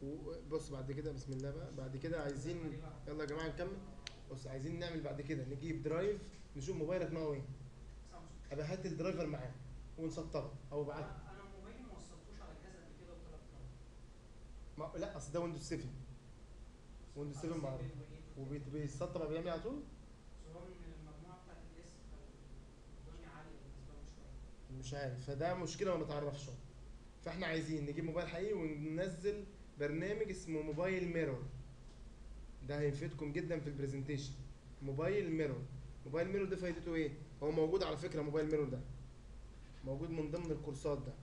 وبص بعد كده بسم الله بقى بعد كده عايزين يلا يا جماعه نكمل بص عايزين نعمل بعد كده نجيب درايف نشوف موبايلك نوعه ايه ابقى هات الدرايفر معاه ونسطره او بعت انا موبايلي ما وصلتوش على الجهاز قبل كده وطلب طلب ما لا اصل ده ويندوز 7 ويندوز 7 معروف وبيتسطب بقى بيعمل على طول بس هو من المجموعه بتاعت الاس فالدنيا عاليه بالنسبه له شويه مش عارف فده مشكله ما متعرفش هو. فاحنا عايزين نجيب موبايل حقيقي وننزل برنامج اسمه موبايل ميرور ده هيفيدكم جدا في البرزنتيشن موبايل ميرور موبايل ميرور ده فايدته ايه هو موجود على فكره موبايل ميرور ده موجود من ضمن الكورسات ده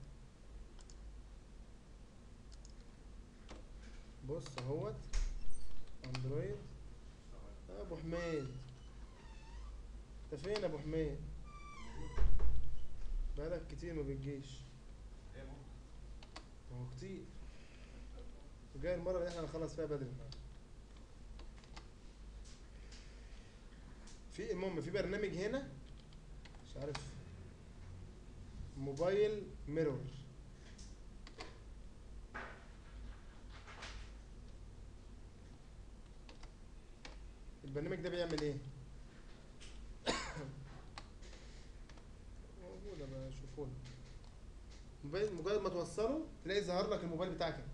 بص اهوت اندرويد آه، ابو حميد انت فين يا ابو حميد بقالك كتير ما بتجيش ما هو كتير وجاي المرة اللي احنا هنخلص فيها بدري في المهم في برنامج هنا مش عارف موبايل ميرور البرنامج ده بيعمل ايه؟ موجودة بقى شوفونا موبايل مجرد ما توصله تلاقي ظهر لك الموبايل بتاعك هنا.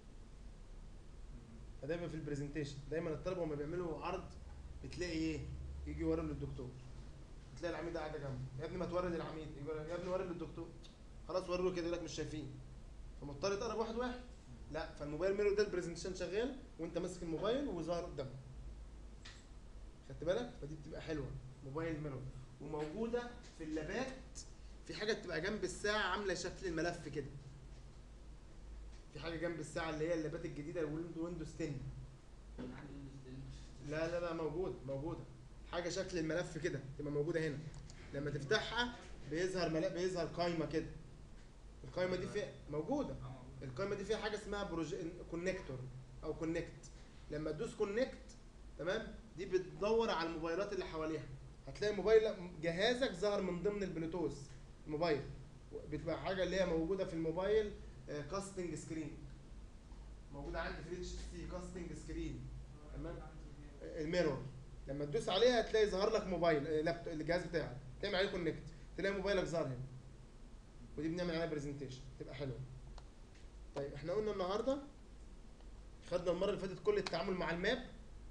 فدايما في البرزنتيشن دايما الطلبه لما بيعملوا عرض بتلاقي ايه يجي يوري للدكتور تلاقي العميد قاعد جنبه يا ابني ما توري للعميد يقول لك يا ابني وري للدكتور خلاص وروا له كده يقول لك مش شايفين فمضطر تقرب واحد واحد لا فالموبايل ميرور ده البرزنتيشن شغال وانت ماسك الموبايل وظهر قدامك خدت بالك فدي بتبقى حلوه موبايل ميرور وموجوده في اللابات في حاجه بتبقى جنب الساعه عامله شكل الملف كده في حاجه جنب الساعه اللي هي اللابات الجديده ويندوز 10 انا عندي ويندوز 10 لا لا لا موجود موجوده حاجه شكل الملف كده تبقى موجوده هنا لما تفتحها بيظهر ملف بيظهر قايمه كده القايمه دي فيها موجوده القايمه دي فيها حاجه اسمها بروج... كونكتور او كونكت لما تدوس كونكت تمام دي بتدور على الموبايلات اللي حواليها هتلاقي موبايل جهازك ظهر من ضمن البلوتوث الموبايل بتبقى حاجه اللي هي موجوده في الموبايل كاستنج سكرين موجوده عندي في اتش سي كاستنج سكرين تمام الميرور لما تدوس عليها هتلاقي ظهر لك موبايل آه، لابتوب الجهاز بتاعك تعمل عليه كونكت تلاقي موبايلك ظهر هنا ودي بنعمل عليها برزنتيشن تبقى حلوه طيب احنا قلنا النهارده خدنا المره اللي فاتت كل التعامل مع الماب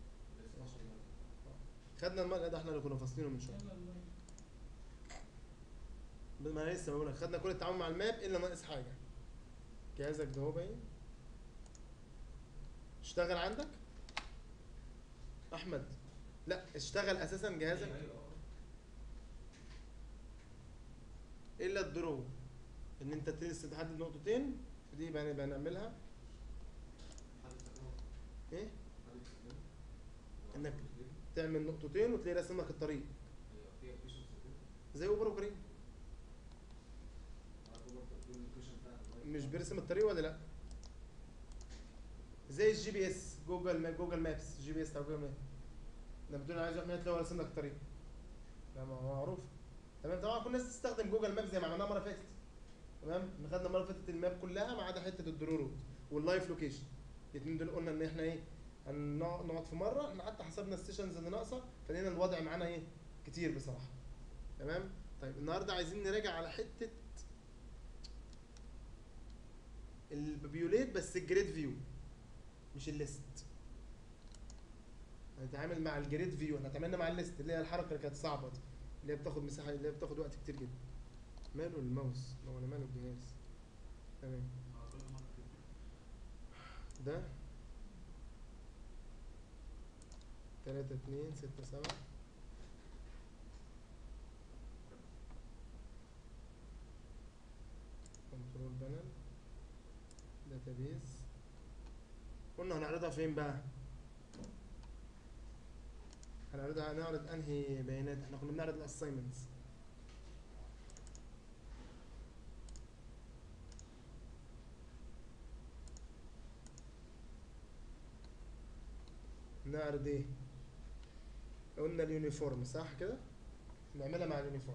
خدنا المره ده احنا اللي كنا فاصلينه من شويه ما انا لسه بقول لك خدنا كل التعامل مع الماب الا ناقص حاجه جهازك ده هو باين اشتغل عندك احمد لا اشتغل اساسا جهازك الا الدرو ان انت لسه تحدد نقطتين دي بقى بقى نعملها ايه انك تعمل نقطتين وتلاقي راسم لك الطريق زي اوبر وكريم مش بيرسم الطريق ولا لا زي الجي بي اس جوجل ما جوجل مابس جي بي اس او جوجل ماب لما بتقول أنا عايز اروح هنا تلاقي هو راسم لك الطريق لا ما هو معروف تمام طبعا كل الناس تستخدم جوجل ماب زي ما عملناها المره اللي فاتت تمام احنا خدنا المره اللي فاتت الماب كلها ما عدا حته الدرو روت واللايف لوكيشن الاثنين دول قلنا ان احنا ايه هنقعد نقعد في مره احنا حتى حسبنا السيشنز اللي ناقصه فلقينا الوضع معانا ايه كتير بصراحه تمام طيب النهارده عايزين نراجع على حته البيوليت بس الجريد فيو مش الليست هنتعامل مع الجريد فيو احنا اتعاملنا مع الليست اللي هي الحركه اللي كانت صعبه دي اللي هي بتاخد مساحه اللي هي بتاخد وقت كتير جدا ماله الماوس ما هو انا ماله الجهاز تمام ده تلاتة اتنين ستة سبعة كنترول بانل داتابيز قلنا هنعرضها فين بقى هنعرضها هنعرض انهي بيانات احنا كنا بنعرض الاساينمنتس نعرض ايه قلنا اليونيفورم صح كده نعملها مع اليونيفورم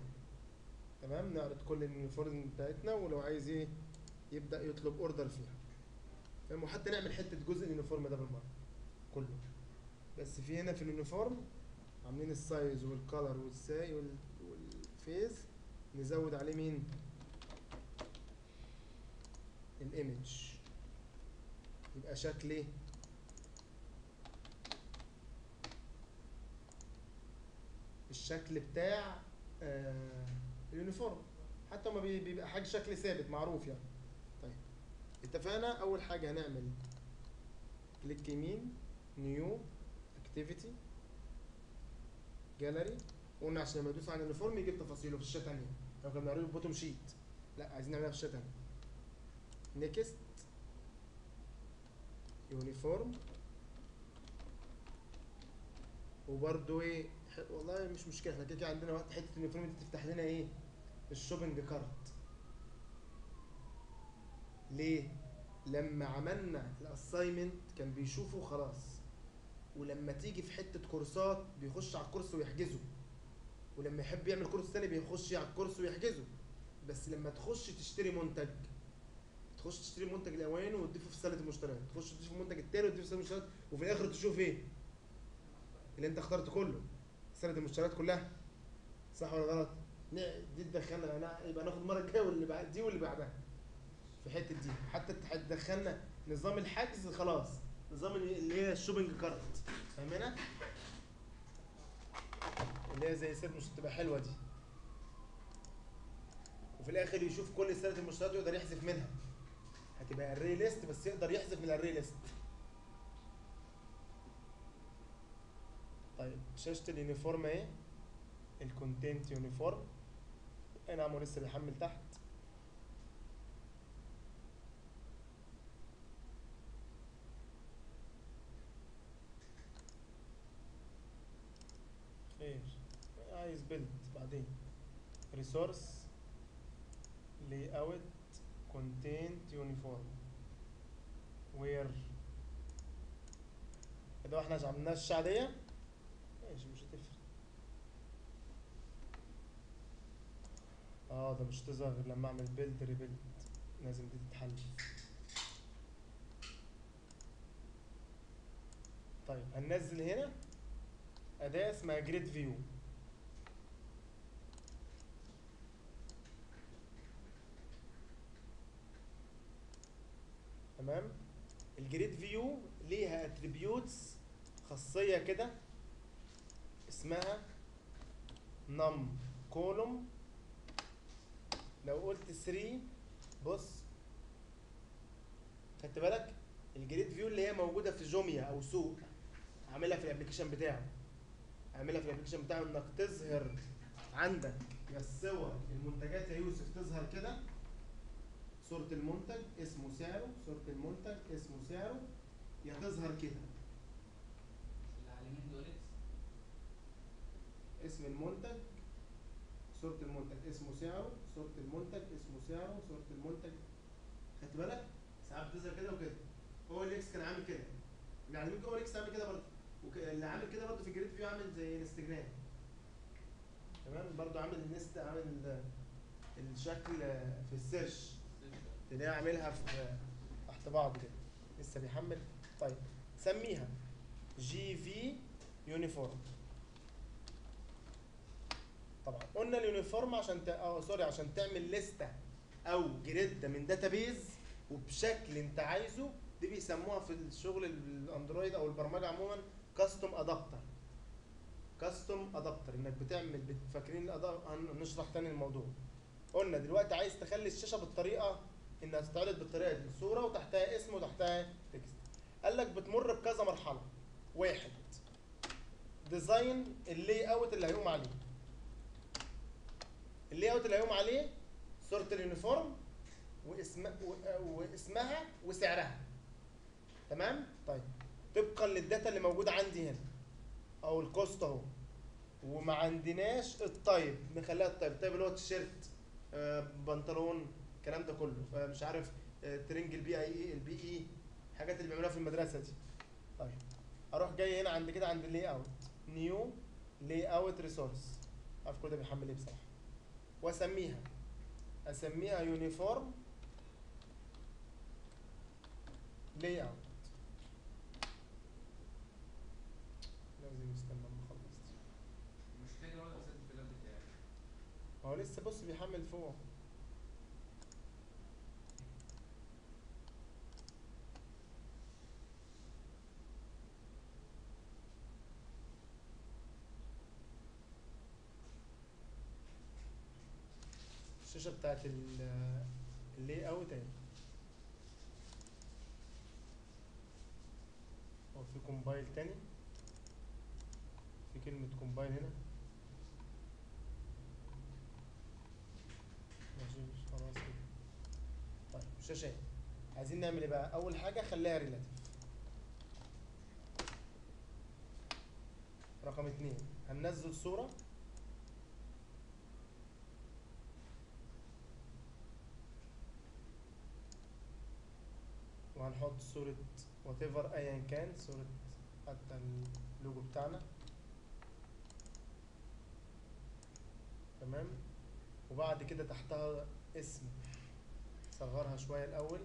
تمام نعرض كل اليونيفورم بتاعتنا ولو عايز ايه يبدا يطلب اوردر فيها فاهم وحتى نعمل حته جزء اليونيفورم ده بالمره كله بس في هنا في اليونيفورم عاملين السايز والكالر والساي وال- والفيز نزود عليه مين الايمج يبقى شكل ايه الشكل بتاع آه اليونيفورم حتى ما بي- بيبقى حاجه شكل ثابت معروف يعني طيب اتفقنا اول حاجه هنعمل كليك يمين نيو اكتيفيتي جاليري قلنا عشان لما ادوس على اليونيفورم يجيب تفاصيله في الشاشه ثانيه لو كنا بنعمله بوتوم شيت لا عايزين نعملها في الشاشه ثانيه نيكست يونيفورم وبرده ايه ح- والله مش مشكله احنا كده كده عندنا وقت حته اليونيفورم دي تفتح لنا ايه الشوبنج كارت ليه لما عملنا الاساينمنت كان بيشوفه خلاص ولما تيجي في حته كورسات بيخش على الكورس ويحجزه ولما يحب يعمل كورس تاني بيخش على الكورس ويحجزه بس لما تخش تشتري منتج تخش تشتري منتج الاولاني وتضيفه في سله المشتريات تخش تضيف المنتج التاني وتضيفه في سله المشتريات وفي الاخر تشوف ايه اللي انت اخترته كله سله المشتريات كلها صح ولا غلط لا، دي تدخلنا أنا- يبقى ناخد المره الجايه واللي بعد دي واللي بعدها في حته دي حتى تدخلنا نظام الحجز خلاص نظام اللي اللي هي الشوبنج كارت فاهمينها اللي هي زي سير مش تبقى حلوه دي وفي الاخر يشوف كل سنه المشتريات ويقدر يحذف منها هتبقى الري ليست بس يقدر يحذف من الري ليست طيب شاشه اليونيفورم اهي الكونتنت يونيفورم اي نعم هو لسه بيحمل تحت خير عايز بيلد بعدين ريسورس لي اوت كونتنت يونيفورم وير كده واحنا عملناها الشعبيه ماشي مش هتفرق اه ده مش تظهر غير لما اعمل بيلد ريبيلد لازم دي تتحل طيب هننزل هنا أداة اسمها جريد فيو تمام الجريد فيو ليها اتريبيوتس خاصية كده اسمها نم كولوم لو قلت 3 بص خدت بالك الجريد فيو اللي هي موجودة في جوميا أو سوق عاملها في الابلكيشن بتاعه اعملها في الابلكيشن بتاعه انك تظهر عندك يا الصور المنتجات يا يوسف تظهر كده صورة المنتج اسمه سعره صورة المنتج اسمه سعره يا تظهر كده اللي على اليمين دول اسم المنتج صورة المنتج اسمه سعره صورة المنتج اسمه سعره صورة المنتج خدت بالك؟ ساعات بتظهر كده وكده هو الاكس كان عامل كده اللي على اليمين هو الاكس عامل كده برضه وك- اللي عامل كده برضه في الجريد فيو عامل زي انستجرام تمام برضه عامل النست عامل ال- الشكل في السيرش تلاقيه عاملها في تحت بعض كده لسه بيحمل طيب سميها جي في يونيفورم طبعا قلنا اليونيفورم عشان ت... اه سوري عشان تعمل لستة او جريد من داتابيز وبشكل انت عايزه دي بيسموها في الشغل الاندرويد او البرمجه عموما كاستوم ادابتر كاستوم ادابتر انك بتعمل بت- فاكرين الأدا- هن- نشرح تاني الموضوع قلنا دلوقتي عايز تخلي الشاشه بالطريقه انها تتعرض بالطريقه دي صوره وتحتها اسم وتحتها تكست قال لك بتمر بكذا مرحله واحد ديزاين اللي اوت اللي هيقوم عليه اللي اوت اللي هيقوم عليه صوره اليونيفورم واسم و- واسمها وسعرها تمام طيب طبقا للداتا اللي موجوده عندي هنا او الكوست اهو وما عندناش الطيب نخليها الطيب الطيب اللي هو تيشيرت آه، بنطلون الكلام ده كله آه، مش عارف آه، ترنج البي اي اي البي اي الحاجات اللي بيعملوها في المدرسه دي طيب اروح جاي هنا عند كده عند اللي اوت نيو لي اوت ريسورس عارف كل ده بيحمل ايه بصراحه واسميها اسميها يونيفورم لاي اوت لازم يستنى لما اخلص مش محتاج اقعد اسجل في اللاب بتاعي هو لسه بص بيحمل فوق الشاشة بتاعت ال- اللي اوت اهي هو في كومبايل تاني في كلمة كومبايل هنا ماشي مش خلاص كده طيب الشاشة اهي. عايزين نعمل ايه بقى اول حاجة خليها ريلاتيف رقم اتنين هننزل صورة وهنحط صورة whatever ايا كان صورة حتى اللوجو بتاعنا تمام وبعد كده تحتها اسم صغرها شوية الأول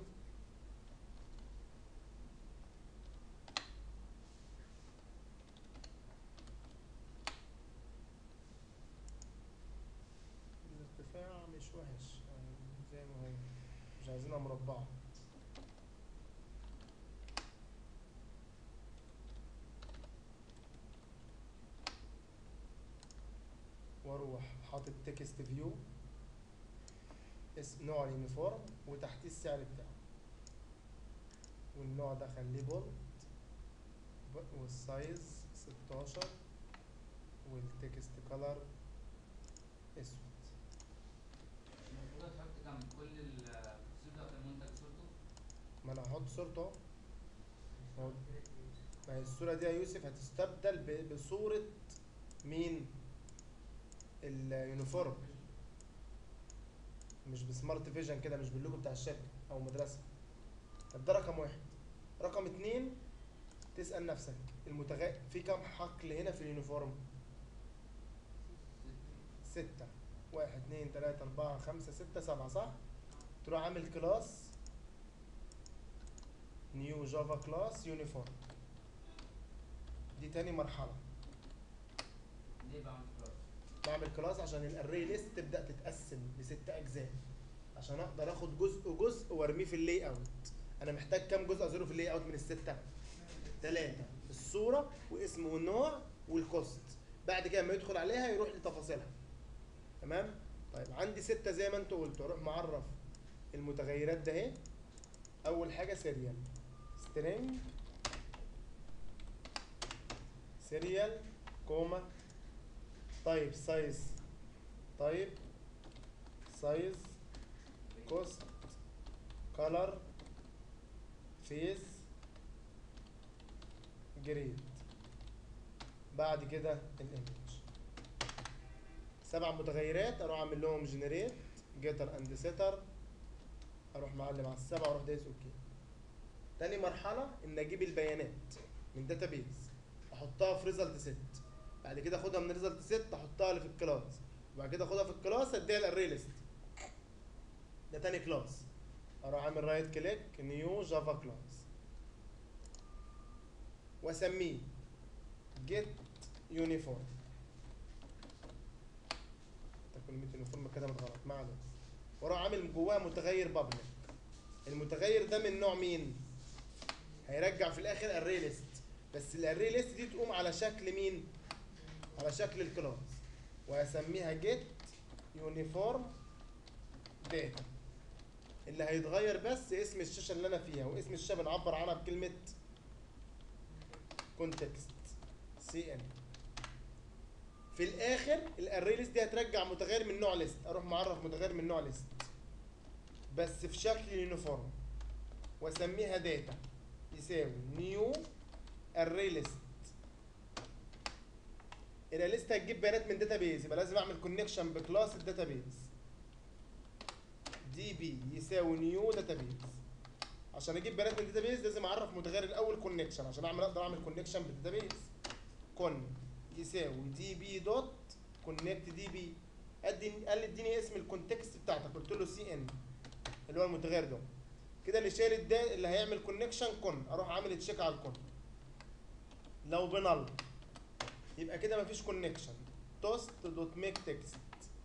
الارتفاع مش وحش يعني زي ما هو مش عايزينها مربعة واروح حاطط تكست فيو اسم نوع اليونيفورم وتحتيه السعر بتاعه والنوع ده خليه بولد والسايز 16 والتكست كلر اسود المفروض تحط جنب كل الفصول بتاعت المنتج صورته ما انا هحط صورته اهو هو- ما هي الصورة دي يا يوسف هتستبدل ب- بصورة مين؟ اليونيفورم مش بسمارت فيجن كده مش باللوجو بتاع الشركة أو مدرسة طب ده رقم واحد رقم اتنين تسأل نفسك المتغ... في كام حقل هنا في اليونيفورم؟ ستة واحد اتنين تلاتة أربعة خمسة ستة سبعة صح؟ تروح عامل كلاس نيو جافا كلاس يونيفورم دي تاني مرحلة ليه بعمل كلاس؟ بعمل كلاس عشان الاري ليست تبدأ تتقسم لست أجزاء عشان أقدر آخد جزء جزء وأرميه في اللاي أوت أنا محتاج كام جزء أزوره في اللاي أوت من الستة؟ تلاتة الصورة واسم والنوع والكوست بعد كده لما يدخل عليها يروح لتفاصيلها تمام؟ طيب عندي ستة زي ما انتوا قلتوا اروح معرف المتغيرات ده اهي أول حاجة سيريال string سيريال كوما طيب سايز طيب سايز كوست كولر فيس جريد بعد كده الايمج سبع متغيرات اروح اعمل لهم جنريت جيتر اند سيتر اروح معلم على السبعه واروح دايس اوكي تاني مرحله ان اجيب البيانات من داتابيز احطها في ريزلت سيت بعد كده اخدها من ريزلت سيت احطها اللي في الكلاس وبعد كده اخدها في الكلاس اديها الاري ليست ده تاني كلاس اروح اعمل رايت كليك نيو جافا كلاس واسميه جيت يونيفورم كلمة يونيفورم كتبت غلط ما علينا واروح عامل جواه متغير بابليك المتغير ده من نوع مين؟ هيرجع في الاخر الري ليست بس الاري ليست دي تقوم على شكل مين؟ على شكل الكلاس وهسميها جيت يونيفورم داتا اللي هيتغير بس اسم الشاشه اللي انا فيها واسم الشاشه بنعبر عنها بكلمه كونتكست سي ان في الاخر الاري ليست دي هترجع متغير من نوع ليست اروح معرف متغير من نوع ليست بس في شكل يونيفورم واسميها داتا يساوي نيو اري ليست الاليست هتجيب بيانات من داتابيز يبقى لازم اعمل كونكشن بكلاس الداتابيز دي بي يساوي نيو داتابيز عشان اجيب بيانات من الداتابيز لازم اعرف متغير الاول كونكشن عشان اعمل اقدر اعمل كونكشن بالداتابيز كون يساوي دي بي دوت كونكت دي بي ادي قال لي اديني اسم الكونتكست بتاعتك قلت له سي ان اللي هو المتغير ده كده اللي شايل الدا اللي هيعمل كونكشن كون اروح عامل تشيك على الكون لو بنل يبقى كده مفيش كونكشن توست دوت ميك تكست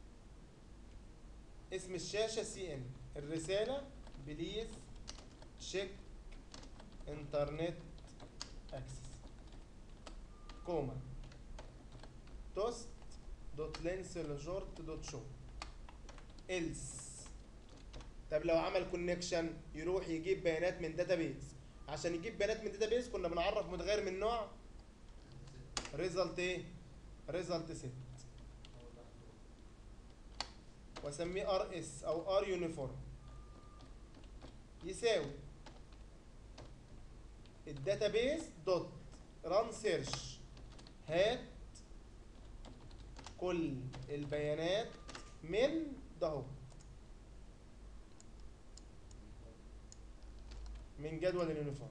اسم الشاشه سي ان الرساله بليز تشيك انترنت اكسس كوما توست دوت لينس لجورت دوت شو إلس طب لو عمل كونكشن يروح يجيب بيانات من داتابيز عشان يجيب بيانات من داتابيز كنا بنعرف متغير من نوع ريزلت ايه ريزلت ست واسميه ار اس او ار يونيفورم يساوي الداتابيز دوت ران سيرش هات كل البيانات من ده اهو من جدول اليونيفورم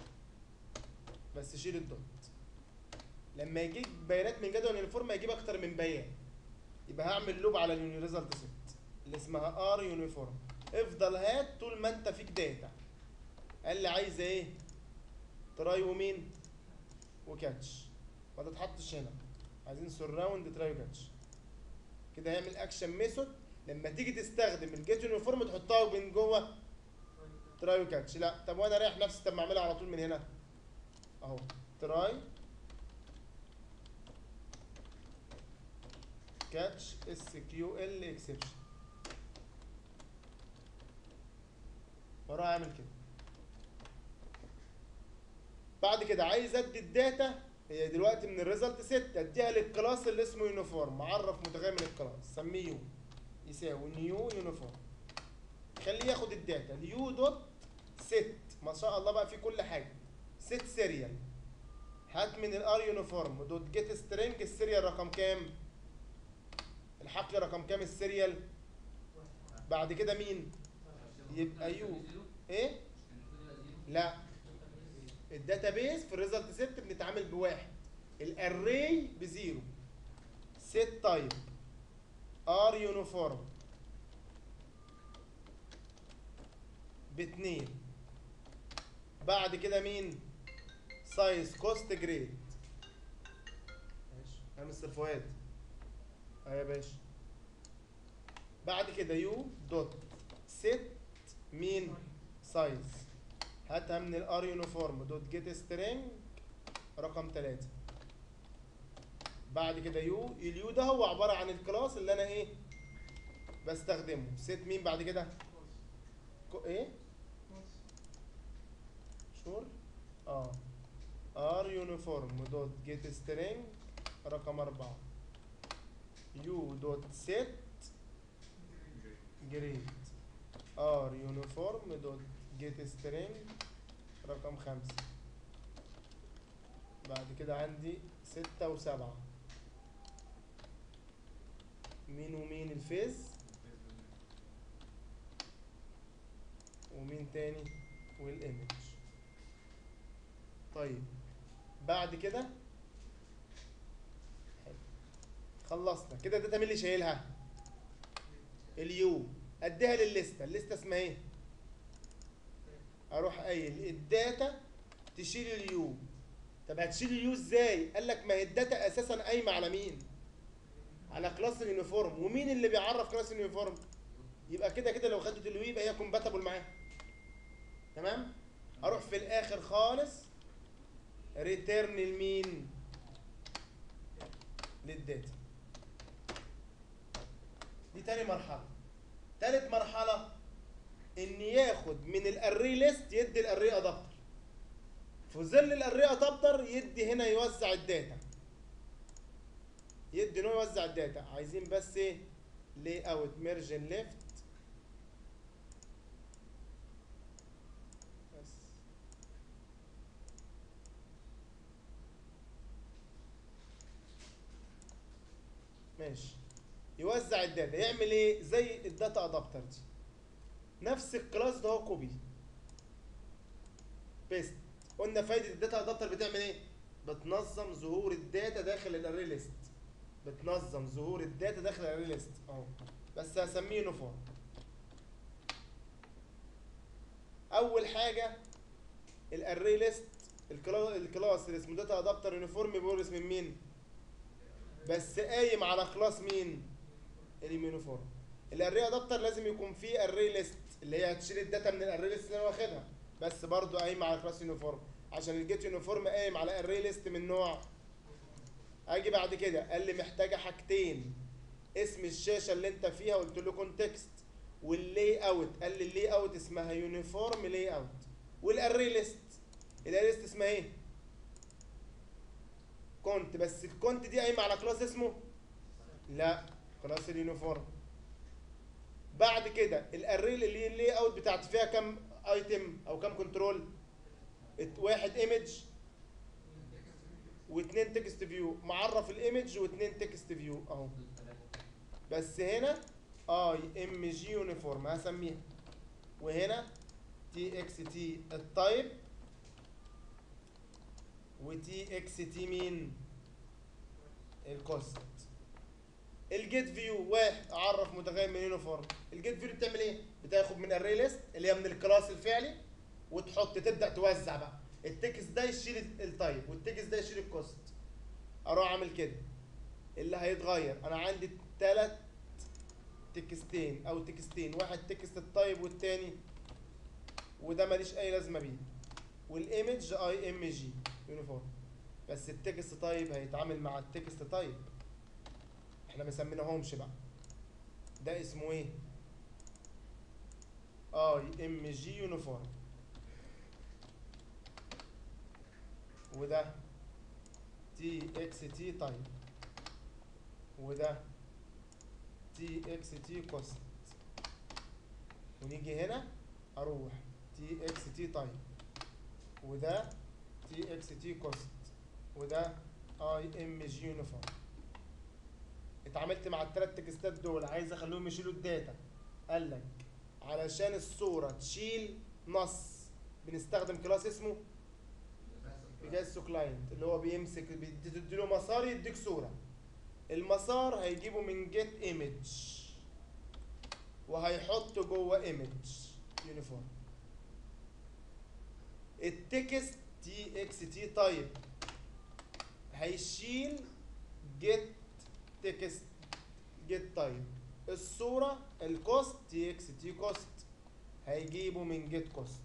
بس شيل الدوت لما يجيب بيانات من جدول اليونيفورم هيجيب اكتر من بيان يبقى هعمل لوب على اليوني ريزلت ست اللي اسمها ار يونيفورم افضل هات طول ما انت فيك داتا قال لي عايز ايه تراي ومين وكاتش ما تتحطش هنا عايزين سراوند تراي وكاتش كده هيعمل اكشن ميثود لما تيجي تستخدم الجيت يونيفورم تحطها من جوه تراي وكاتش لا طب وانا رايح نفسي طب ما اعملها على طول من هنا اهو تراي كاتش اس كيو ال اكسبشن واروح اعمل كده بعد كده عايز ادي الداتا هي دلوقتي من الريزلت ست اديها للكلاس اللي اسمه يونيفورم اعرف متغير من الكلاس سميه يو يساوي نيو يونيفورم خليه ياخد الداتا اليو دوت ست ما شاء الله بقى في كل حاجه ست سيريال هات من الار يونيفورم دوت جيت سترينج السيريال رقم كام الحقل رقم كام السيريال بعد كده مين يبقى يو ايه لا الداتابيز في الريزلت ست بنتعامل بواحد الاري بزيرو ست تايب ار يونيفورم باتنين بعد كده مين سايز كوست جريد ماشي يا مستر فؤاد اه يا باشا بعد كده يو دوت ست مين سايز هاتها من الار يونيفورم دوت جيت سترينج رقم 3 بعد كده يو اليو ده هو عباره عن الكلاس اللي انا ايه بستخدمه ست مين بعد كده كو ايه شور اه ار يونيفورم دوت جيت سترينج رقم 4 يو دوت ست جريد ار يونيفورم دوت جيت سترينج رقم خمسة بعد كده عندي ستة وسبعة مين ومين الفيز ومين تاني والايمج طيب بعد كده حلو. خلصنا كده الداتا مين اللي شايلها اليو اديها للليسته الليسته اسمها ايه اروح قايل الداتا تشيل اليو طب هتشيل اليو ازاي قال لك ما هي الداتا اساسا قايمه على مين على كلاس اليونيفورم ومين اللي بيعرف كلاس اليونيفورم يبقى كده كده لو خدت اليو يبقى هي كومباتبل معاه تمام اروح في الاخر خالص ريتيرن لمين للداتا دي تاني مرحله تالت مرحله ان ياخد من الاري ليست يدي الاري ادابتر في ظل الاري ادابتر يدي هنا يوزع الداتا يدي انه يوزع الداتا عايزين بس ايه لي اوت ميرجن ليفت بس ماشي يوزع الداتا يعمل ايه زي الداتا ادابتر دي نفس الكلاس ده هو كوبي بيست قلنا فايده الداتا ادابتر بتعمل ايه بتنظم ظهور الداتا داخل الاري ليست بتنظم ظهور الداتا داخل الاري ليست اهو بس هسميه يونيفورم اول حاجه الاري ليست الكلاس اللي اسمه داتا ادابتر يونيفورم بيورث من مين بس قايم على كلاس مين اليونيفورم الاري ادابتر لازم يكون فيه اري ليست اللي هي هتشيل الداتا من الاري ليست اللي انا واخدها بس برضو قايم على كلاس يونيفورم عشان الجيت يونيفورم قايم على اري ليست من نوع اجي بعد كده قال لي محتاجه حاجتين اسم الشاشه اللي انت فيها قلت له كونتكست واللاي اوت قال لي اللاي اوت اسمها يونيفورم لاي اوت والاري ليست الاري ليست اسمها ايه كونت بس الكونت دي قايمه على كلاس اسمه لا كلاس اليونيفورم بعد كده الاري اللي هي اللاي اوت بتاعت فيها كام ايتم او كام كنترول واحد ايمج واثنين تكست فيو معرف الايمج واثنين تكست فيو اهو دول ثلاثة بس هنا اي ام جي يونيفورم هسميها وهنا تي اكس تي التايب وتي اكس تي مين الكوست الجيت فيو واحد اعرف متغير من يونيفورم الجيت فيو بتعمل ايه بتاخد من الري ليست اللي هي من الكلاس الفعلي وتحط تبدا توزع بقى التكست ده يشيل التايب والتكست ده يشيل الكوست اروح اعمل كده اللي هيتغير انا عندي ثلاث تكستين او تكستين واحد تكست التايب والتاني وده ماليش اي لازمه بيه والايمج اي ام جي يونيفورم بس التكست تايب هيتعامل مع التكست تايب احنا ما سميناهمش بقى ده اسمه ايه اي ام جي يونيفورم وده تي اكس تي تايب وده تي اكس تي كوست ونيجي هنا اروح تي اكس تي تايب وده تي اكس تي كوست وده اي ام جي يونيفورم اتعاملت مع الثلاث تكستات دول عايز اخليهم يشيلوا الداتا قال لك علشان الصوره تشيل نص بنستخدم كلاس اسمه بيجاسو كلاينت اللي هو بيمسك بتديله مسار يديك صوره المسار هيجيبه من جيت ايمج وهيحطه جوه ايمج يونيفورم التكست تي اكس تي تايب هيشيل جيت تكست جيت تايب الصوره الكوست تي اكس تي كوست هيجيبه من جيت كوست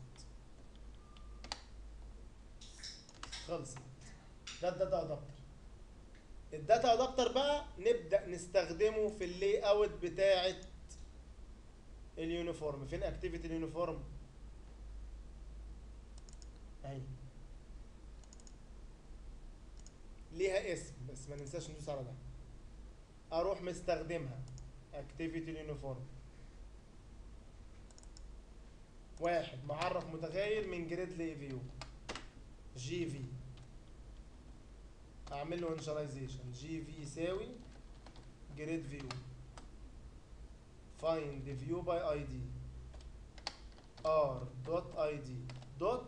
خلصت ده الداتا ادابتر الداتا ادابتر بقى نبدا نستخدمه في اللاي اوت بتاعه اليونيفورم فين اكتيفيتي اليونيفورم اهي ليها اسم بس ما ننساش ندوس على ده اروح مستخدمها اكتيفيتي اليونيفورم واحد معرف متغير من جريد لاي فيو جي في اعمل له انشاليزيشن جي في يساوي جريد فيو فايند فيو باي اي دي ار دوت اي دي دوت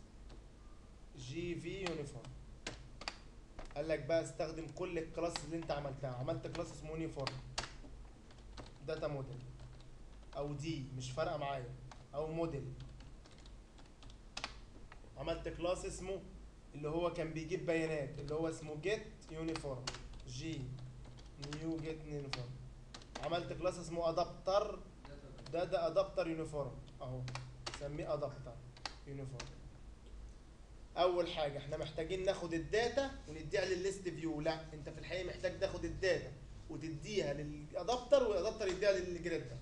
جي في يونيفورم قال لك بقى استخدم كل الكلاس اللي انت عملتها عملت كلاس اسمه يونيفورم داتا موديل او دي مش فارقه معايا او موديل عملت كلاس اسمه اللي هو كان بيجيب بيانات اللي هو اسمه جيت يونيفورم جي نيو جيت يونيفورم عملت كلاس اسمه ادابتر ده ده ادابتر يونيفورم اهو سميه ادابتر يونيفورم اول حاجه احنا محتاجين ناخد الداتا ونديها للليست فيو لا انت في الحقيقه محتاج تاخد الداتا وتديها للادابتر والادابتر يديها للجريد ده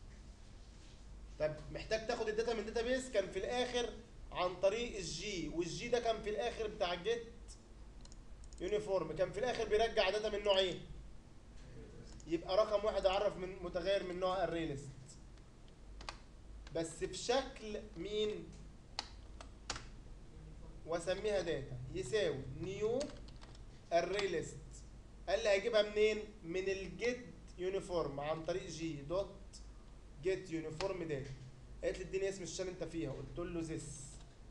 طب محتاج تاخد الداتا من بيس كان في الاخر عن طريق الجي والجي ده كان في الاخر بتاع الجيت يونيفورم كان في الاخر بيرجع داتا من نوع ايه يبقى رقم واحد اعرف من متغير من نوع الري ليست بس بشكل مين واسميها داتا يساوي نيو الري ليست قال لي هيجيبها منين من الجيت يونيفورم عن طريق جي دوت جيت يونيفورم داتا قالت لي اديني اسم الشان انت فيها قلت له زيس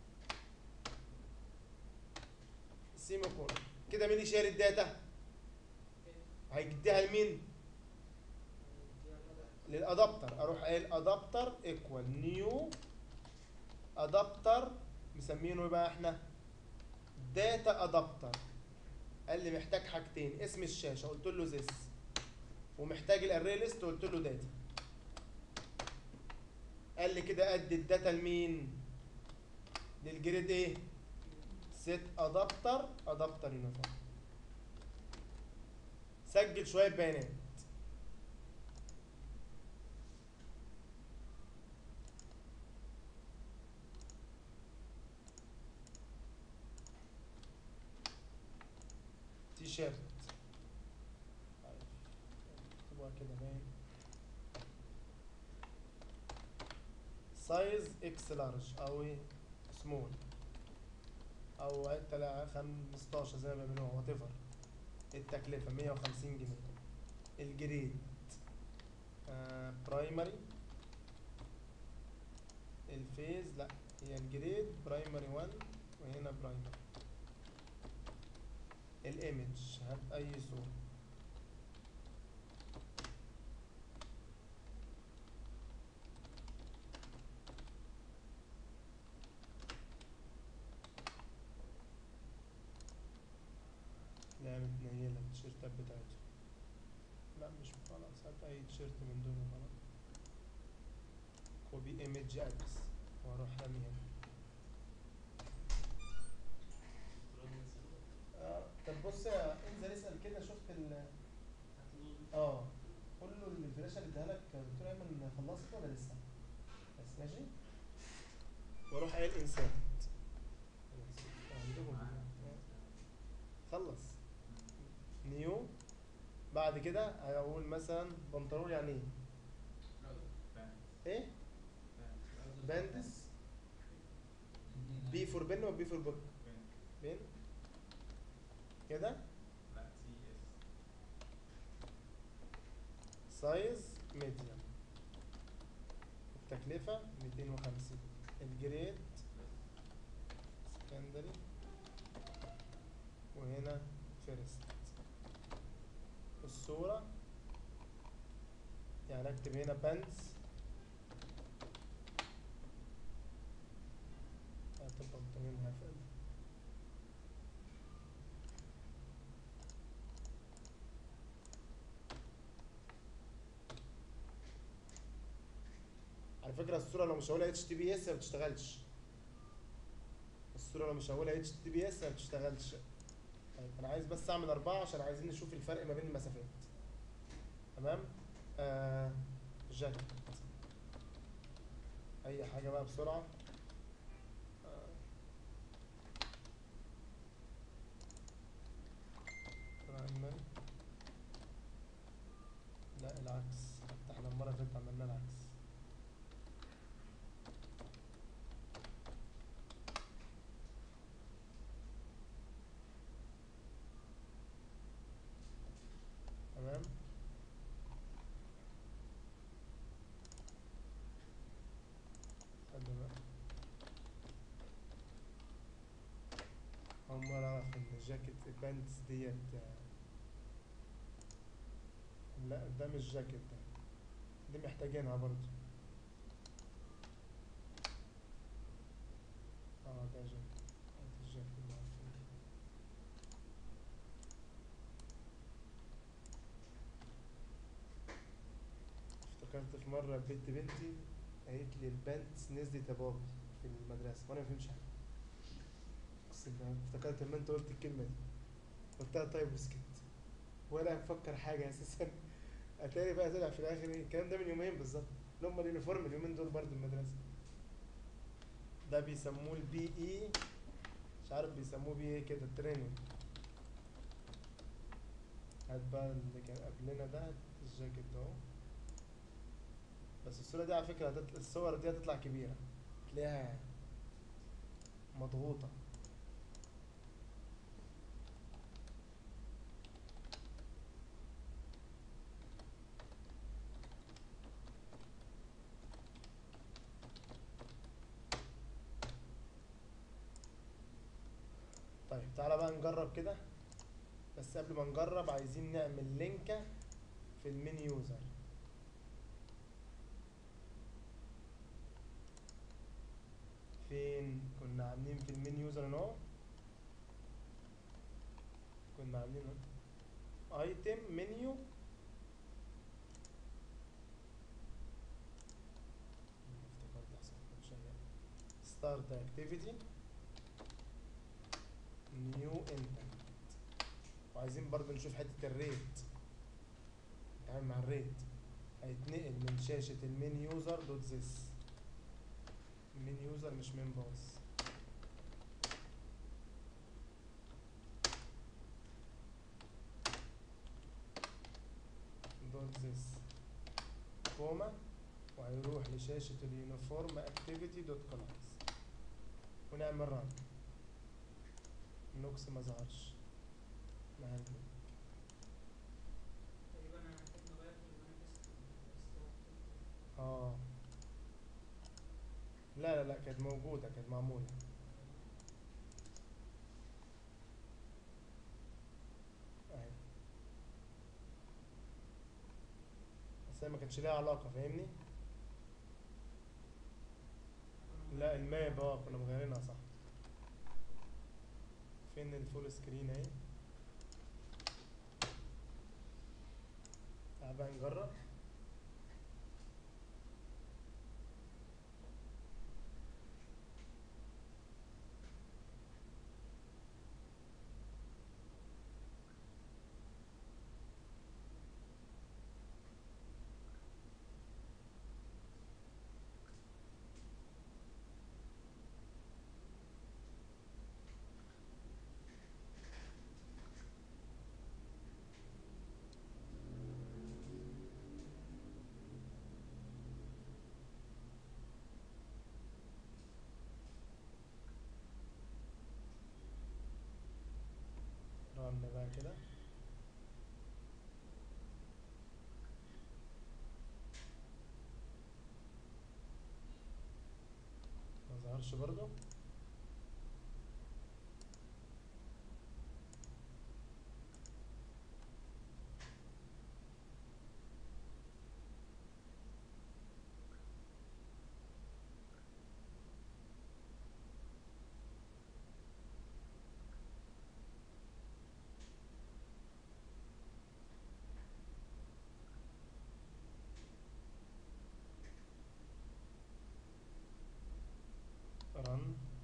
سيميكون كده مين يشير الداتا هيديها لمين للادابتر اروح قايل ادابتر ايكوال نيو ادابتر مسمينه ايه بقى احنا داتا ادابتر قال لي محتاج حاجتين اسم الشاشه قلت له زيس ومحتاج الاري ليست قلت له داتا قال لي كده ادي الداتا لمين للجريد ايه سيت ادابتر ادابتر يونيفورم سجل شويه بيانات تي شيرت طيب، اكتبوها كده باين سايز اكس لارج او ايه سمول او تلا 15 زي ما بيعملوها وات ايفر التكلفه 150 جنيه الجريد آه برايمري الفيز لا هي الجريد برايمري 1 وهنا برايمري الايمج هات اي صوره لا متنيلة التيشيرتات بتاعتهم لا مش خلاص هات اي تيشيرت من دول وخلاص كوبي ايمج ادرس واروح راميها آه طب بص يا انزل اسال كده شفت ال اه قول له الفلاشه اللي اداها لك دكتور ايمن خلصت ولا لسه؟ بس ماشي واروح قايل انسات عندهم خلص نيو بعد كده هقول مثلا بنطلون يعني ايه؟ ايه؟ باندس بي فور بن وبي فور بوك بين كده سايز ميديوم التكلفة 250 الجريد سكندري وهنا فيرست الصورة يعني اكتب هنا بانس هتبقى بنطلون هفل على فكرة الصورة لو مش هقولها اتش تي بي اس ما بتشتغلش الصورة لو مش هقولها اتش تي بي اس ما بتشتغلش طيب انا عايز بس اعمل اربعة عشان عايزين نشوف الفرق ما بين المسافات تمام آه جاكيت اي حاجة بقى بسرعة آه. برايمري لا العكس حتى احنا المرة اللي فاتت عملنا العكس تمام استنى بقى أول مرة أعرف إن الجاكيت البانتس ديت آه، لا ده مش جاكيت ده دي محتاجينها برضو اه ده جاكيت هات الجاكيت المعفن ده. افتكرت في مرة بنت بنتي قالت لي البانتس نزلت يا بابي في المدرسة وأنا ما فهمتش حاجة اقسم بالله افتكرت لما انت قلت الكلمة دي قلت لها طيب وسكت ولا مفكر حاجة اساسا اتاري بقى طلع في الاخر ايه الكلام ده من يومين بالظبط اللي هم اليونيفورم اليومين دول برضه المدرسة ده بيسموه البي اي مش عارف بيسموه بيه ايه كده التريننج هات بقى اللي كان قبلنا ده هات الجاكيت ده اهو بس الصورة دي على فكرة هتطلع الصور دي هتطلع كبيرة تلاقيها مضغوطة طيب تعالى بقى نجرب كده بس قبل ما نجرب عايزين نعمل لينكة في المين يوزر فين كنا عاملين في المين يوزر نو كنا عاملين ايتم منيو افتكرت احسن كنت شغال ستارت اكتيفيتي نيو انتنت وعايزين برضه نشوف حته الريت نتعامل مع الريت هيتنقل من شاشة المين يوزر دوت زيس المين يوزر مش مين باص دوت زيس كوما وهيروح لشاشة اليونيفورم اكتيفيتي دوت كلاس ونعمل ران النوكس ما ظهرش نهدي تقريبا انا محتاج نغير في المانيفست اه لا لا لا كانت موجودة كانت معمولة اهي بس هي ما كانتش ليها علاقة فاهمني؟ لا الماب اه كنا مغيرينها صح فين الفول سكرين اهي تعال بقى نجرب رن بقى كده ما ظهرش برضه رن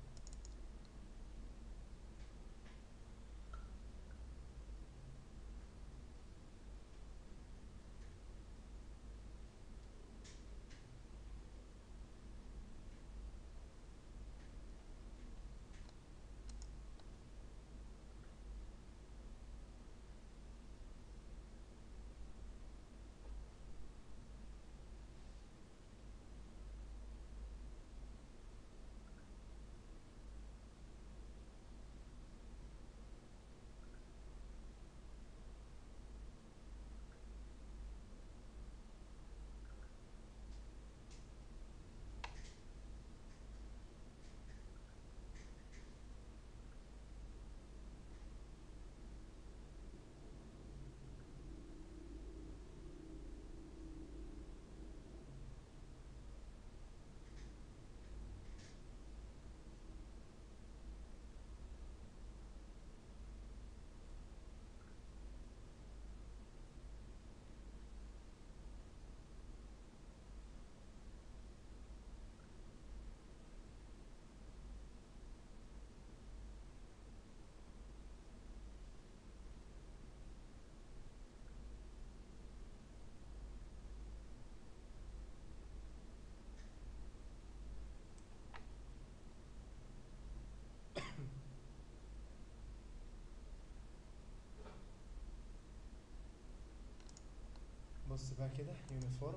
بص بقى كده يونيفورم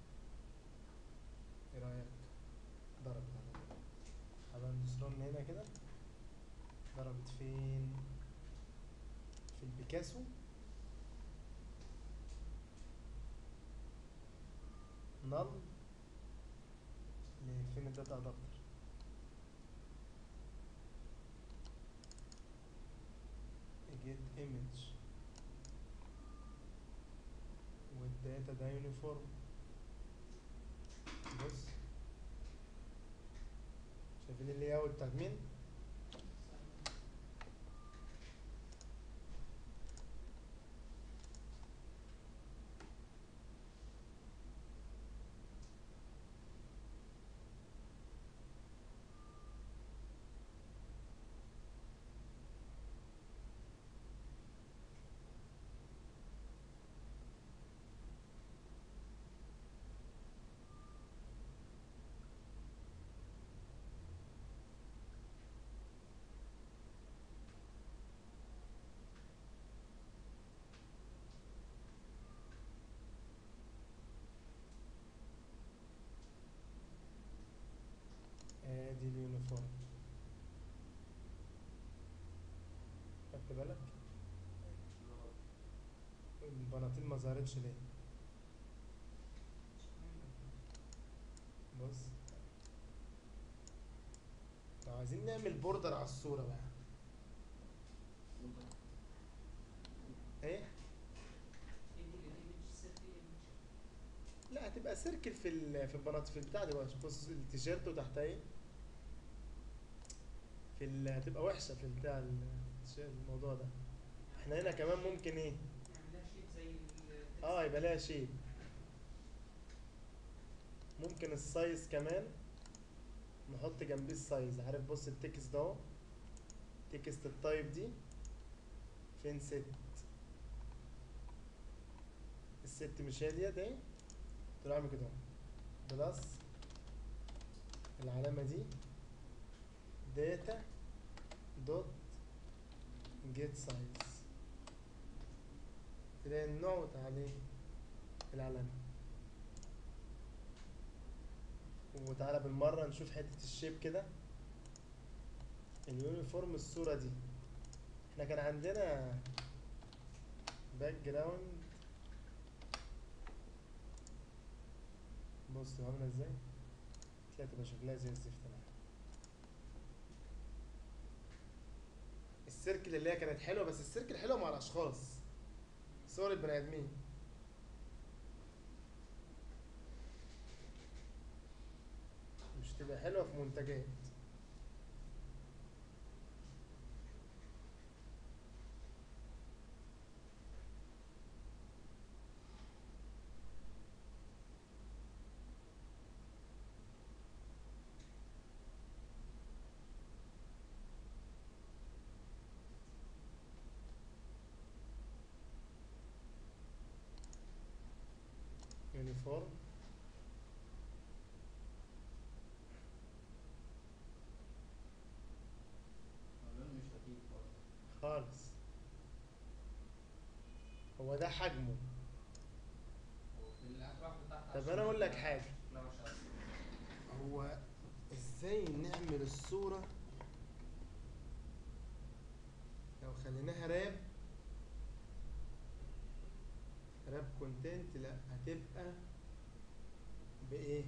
ايه رايك ضربت على طبعا ندوس رن هنا كده ضربت فين في البيكاسو نل لفين الداتا ادابتر جيت ايمج والداتا ده يونيفورم بص شايفين اللي اوت بتاعت مين ادي اليونيفورم خدت بالك البناطيل ما ظهرتش ليه بص لو عايزين نعمل بوردر على الصورة بقى ايه ايبل الايمج سيت ايمج لا هتبقى سيركل في ال في البناطيل في البتاع دي بقى بص التيشيرت وتحتها ايه في ال هتبقى وحشة في البتاع ال- التيشيرت الموضوع ده احنا هنا كمان ممكن ايه نعملها شيب زي ال اه يبقى لها شيب ممكن السايز كمان نحط جنبيه السايز عارف بص التكست ده اهو تكست التايب دي فين ست الست مش هي ديت اهي تروح اعمل كده اهو بلس العلامة دي داتا دوت جيت سايز تلاقي النوع عليه العلامة وتعالى بالمرة نشوف حتة الشيب كده اليونيفورم الصورة دي احنا كان عندنا باك جراوند بص عاملة ازاي تلاقي تبقى شكلها زي الزفت انا السيركل اللي هي كانت حلوة بس السيركل حلوة مع الأشخاص صور البني آدمين مش تبقى حلوة في منتجات يونيفورم اللون مش لطيف خالص خالص هو ده حجمه وفي الأفراح بتاعت طب أنا أقول لك حاجة. هو ازاي نعمل الصورة لو خليناها راب راب كونتنت لا هتبقى بايه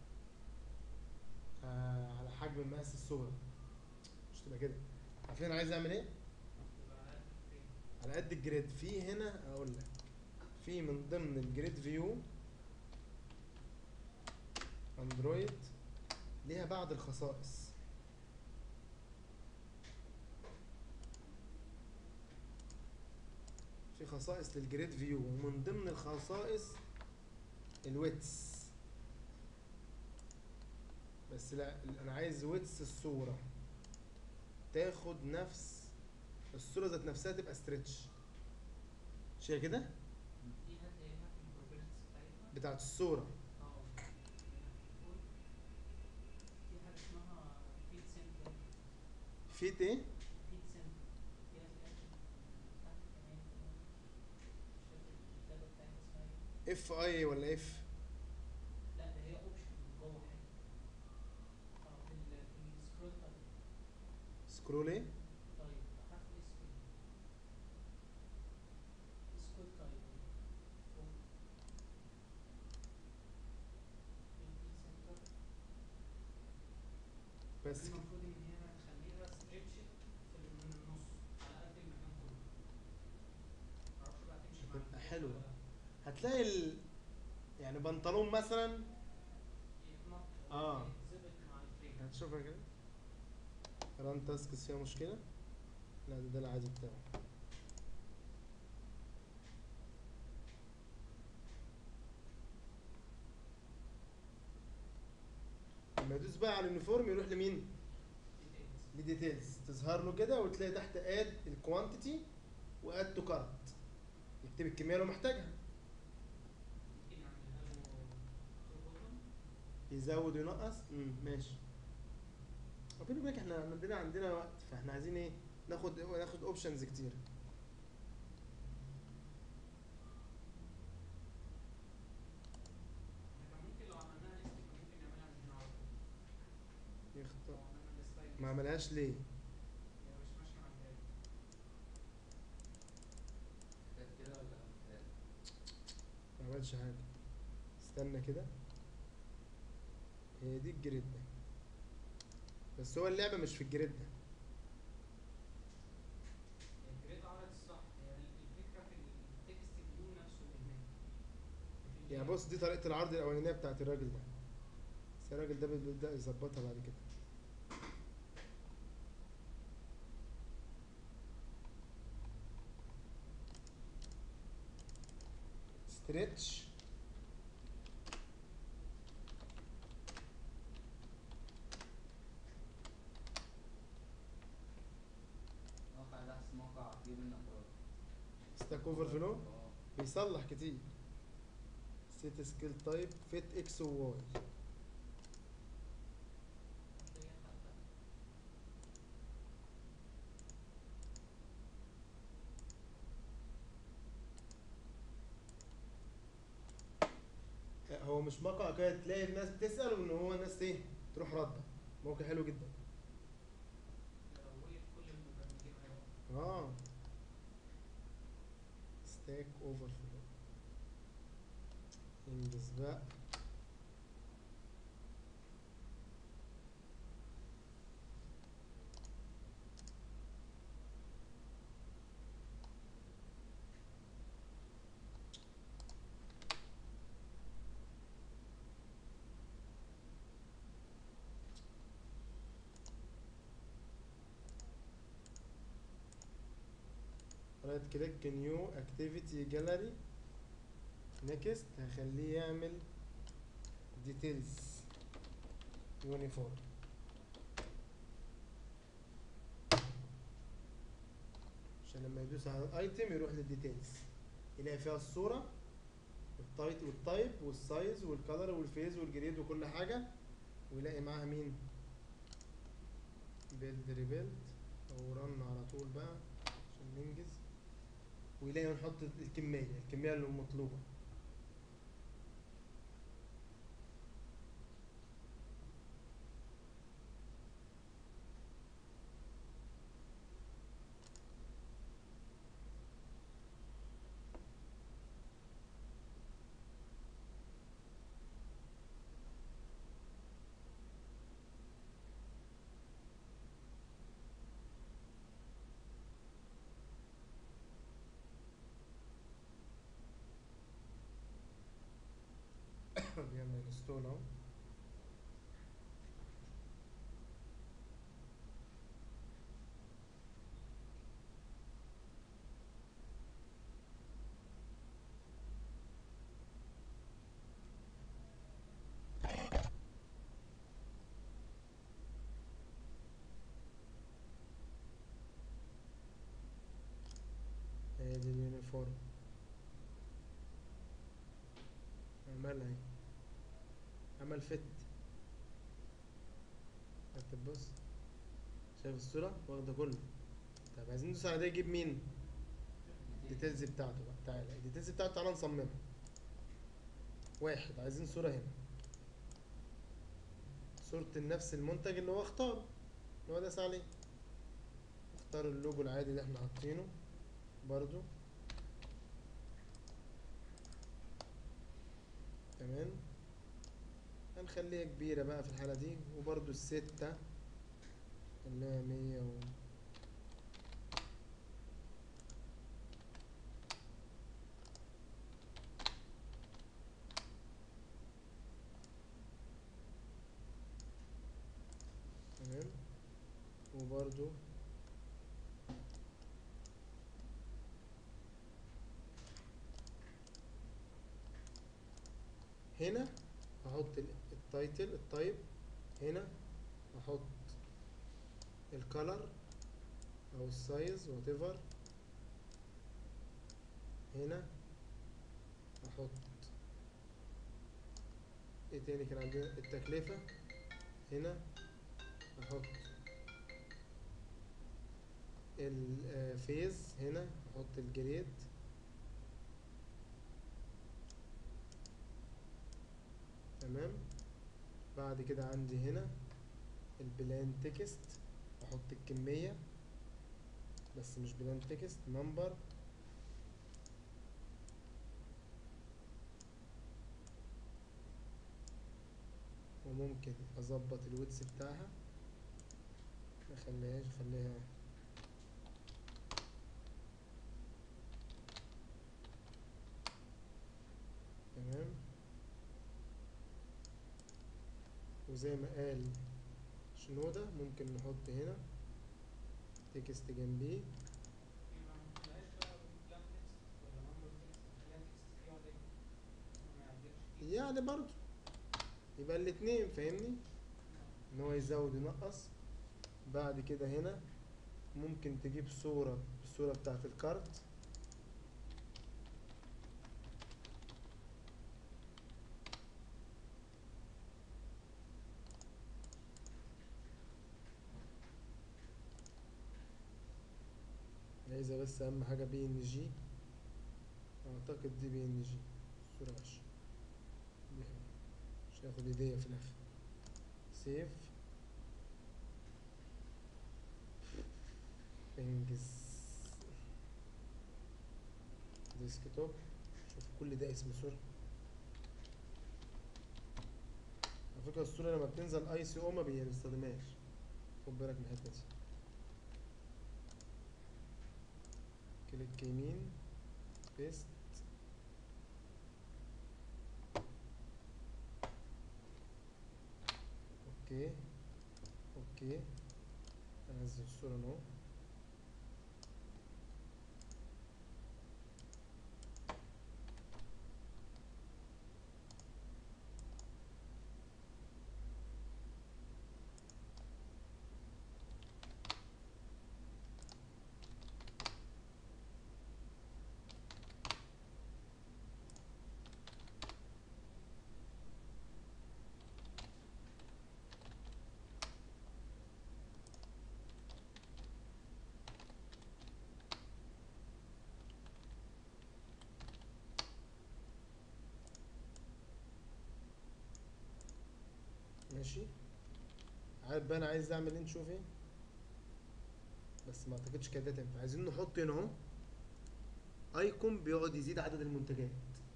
آه على حجم مقاس الصورة مش تبقى كده عارفين انا عايز اعمل ايه يبقى على قد الفريم على قد الجريد في هنا اقول لك في من ضمن الجريد فيو اندرويد ليها بعض الخصائص في خصائص للجريد فيو ومن ضمن الخصائص الويتس بس لا انا عايز ويتس الصورة تاخد نفس الصورة ذات نفسها تبقى ستريتش مش هي كده دي هتلاقيها في البروبرتيز بتاعتها بتاعت الصورة اه فوق. في حاجة اسمها فيد سنتر فيت ايه فيد سنتر دي هتلاقيها في تحت كمان مش فاكر الكتابة بتاعتها اسمها ايه اف اي ولا اف لا ده هي اوبشن جوه حاجة اه في ال في السكرول تايب سكرول ايه طيب حرف اس كده سكرول تايب فوق الفيد سنتر بس كده. المفروض ان هي تخليها ستريتش في ال- من النص على قد المكان كله معرفش بقى تمشي مع هتبقى الفوق حلوة. ولا لأ. هتلاقي ال... يعني بنطلون مثلا يتنط آه. يتظبط مع الفريم هتشوفها كده ران تاسكس فيها مشكلة لا ده, ده العادي بتاعه لما يدوس بقى على اليونيفورم يروح لمين؟ details. لديتيلز تظهر له كده وتلاقي تحت اد الكوانتيتي واد تو كارت يكتب الكميه لو محتاجها ممكن نعملها له show button. يزود وينقص امم ماشي وبيني وبينك احنا عندنا عندنا وقت فاحنا عايزين ايه ناخد ناخد اوبشنز كتير احنا كان ممكن لو عملناها list كان ممكن نعملها من هنا على طول. لو يختار عملنا الستايل ما عملهاش ليه هي مش ماشية مع الجاي. كانت كده ولا كانت ما عملش حاجه استنى كده هي دي الجريد ده بس هو اللعبه مش في الجريد ده هي الجريد عرض الصح هي الفكرة في التكست فيو نفسه اللي هناك. في يعني ال- بص دي طريقه العرض الاولانيه بتاعت الراجل ده بس الراجل ده بيبدا يظبطها بعد كده ستريتش موقع ده احسن موقع تجيب منه افراد ستاك اوفر فلو اه بيصلح كتير سيت سكيل تايب فيت اكس وواي هتلاقيها حتى هو مش موقع كده تلاقي الناس بتسأل وان هو الناس ايه تروح رده موقع حلو جدا لو وقف كل المبرمجين هيقف. اه ستاك اوفر فلو انجز بقى رايت كليك نيو اكتيفيتي جاليري نيكست هخليه يعمل ديتيلز يونيفورم عشان لما يدوس على الايتم يروح للديتيلز يلاقي فيها الصورة والتايت والتايب والسايز والكالر والفيز والجريد وكل حاجة ويلاقي معاها مين بيلد ريبيلد او رن على طول بقى عشان ننجز ويلاقي نحط الكمية الكمية اللي مطلوبة بيعمل انستول اهو ادي اليونيفورم عملها اهي عمل فت انت بص شايف الصورة واخدة كله طب عايزين ندوس على ده يجيب مين الديتيلز بتاعته بقى تعالى الديتيلز بتاعته تعالى نصممها واحد عايزين صورة هنا صورة نفس المنتج اللي هو اختاره اللي هو داس عليه اختار اللوجو العادي اللي احنا حاطينه برضو تمام هنخليها كبيرة بقى في الحالة دي وبرضو الستة اللي هي مية و تمام وبرضو هنا هحط ال- التايتل التايب هنا هحط الكالر او السايز وات ايفر هنا هحط ايه تاني كان عندنا التكلفة هنا هحط الفيز هنا هحط الجريد تمام بعد كده عندي هنا البلان تكست احط الكمية بس مش بلان تكست نمبر وممكن اظبط الويدث بتاعها ما اخليهاش اخليها تمام وزي ما قال شنودة ممكن نحط هنا تكست جنبيه يبقى ما نخليهاش بقى بلان تكست ولا نمبر تكست نخليها تكست يقعد ايه ما يعدلش كتير يعني برضو يبقى الاتنين فاهمني ان هو يزود ينقص بعد كده هنا ممكن تجيب صورة الصورة بتاعت الكارت عايزة بس اهم حاجة بي ان جي اعتقد دي بي ان جي صورة وحشة دي حلوة. مش هاخد هدية في الاخر سيف انجز ديسكتوب شوف كل ده اسم صورة على فكرة الصورة لما بتنزل اي سي او ما بيستخدمهاش خد بالك من الحتة دي كليك يمين بيست اوكي اوكي انزل الصورة اهو ماشي عارف بقى انا عايز اعمل ايه نشوف ايه بس ما اعتقدش كده تنفع عايزين نحط هنا اهو ايكون بيقعد يزيد عدد المنتجات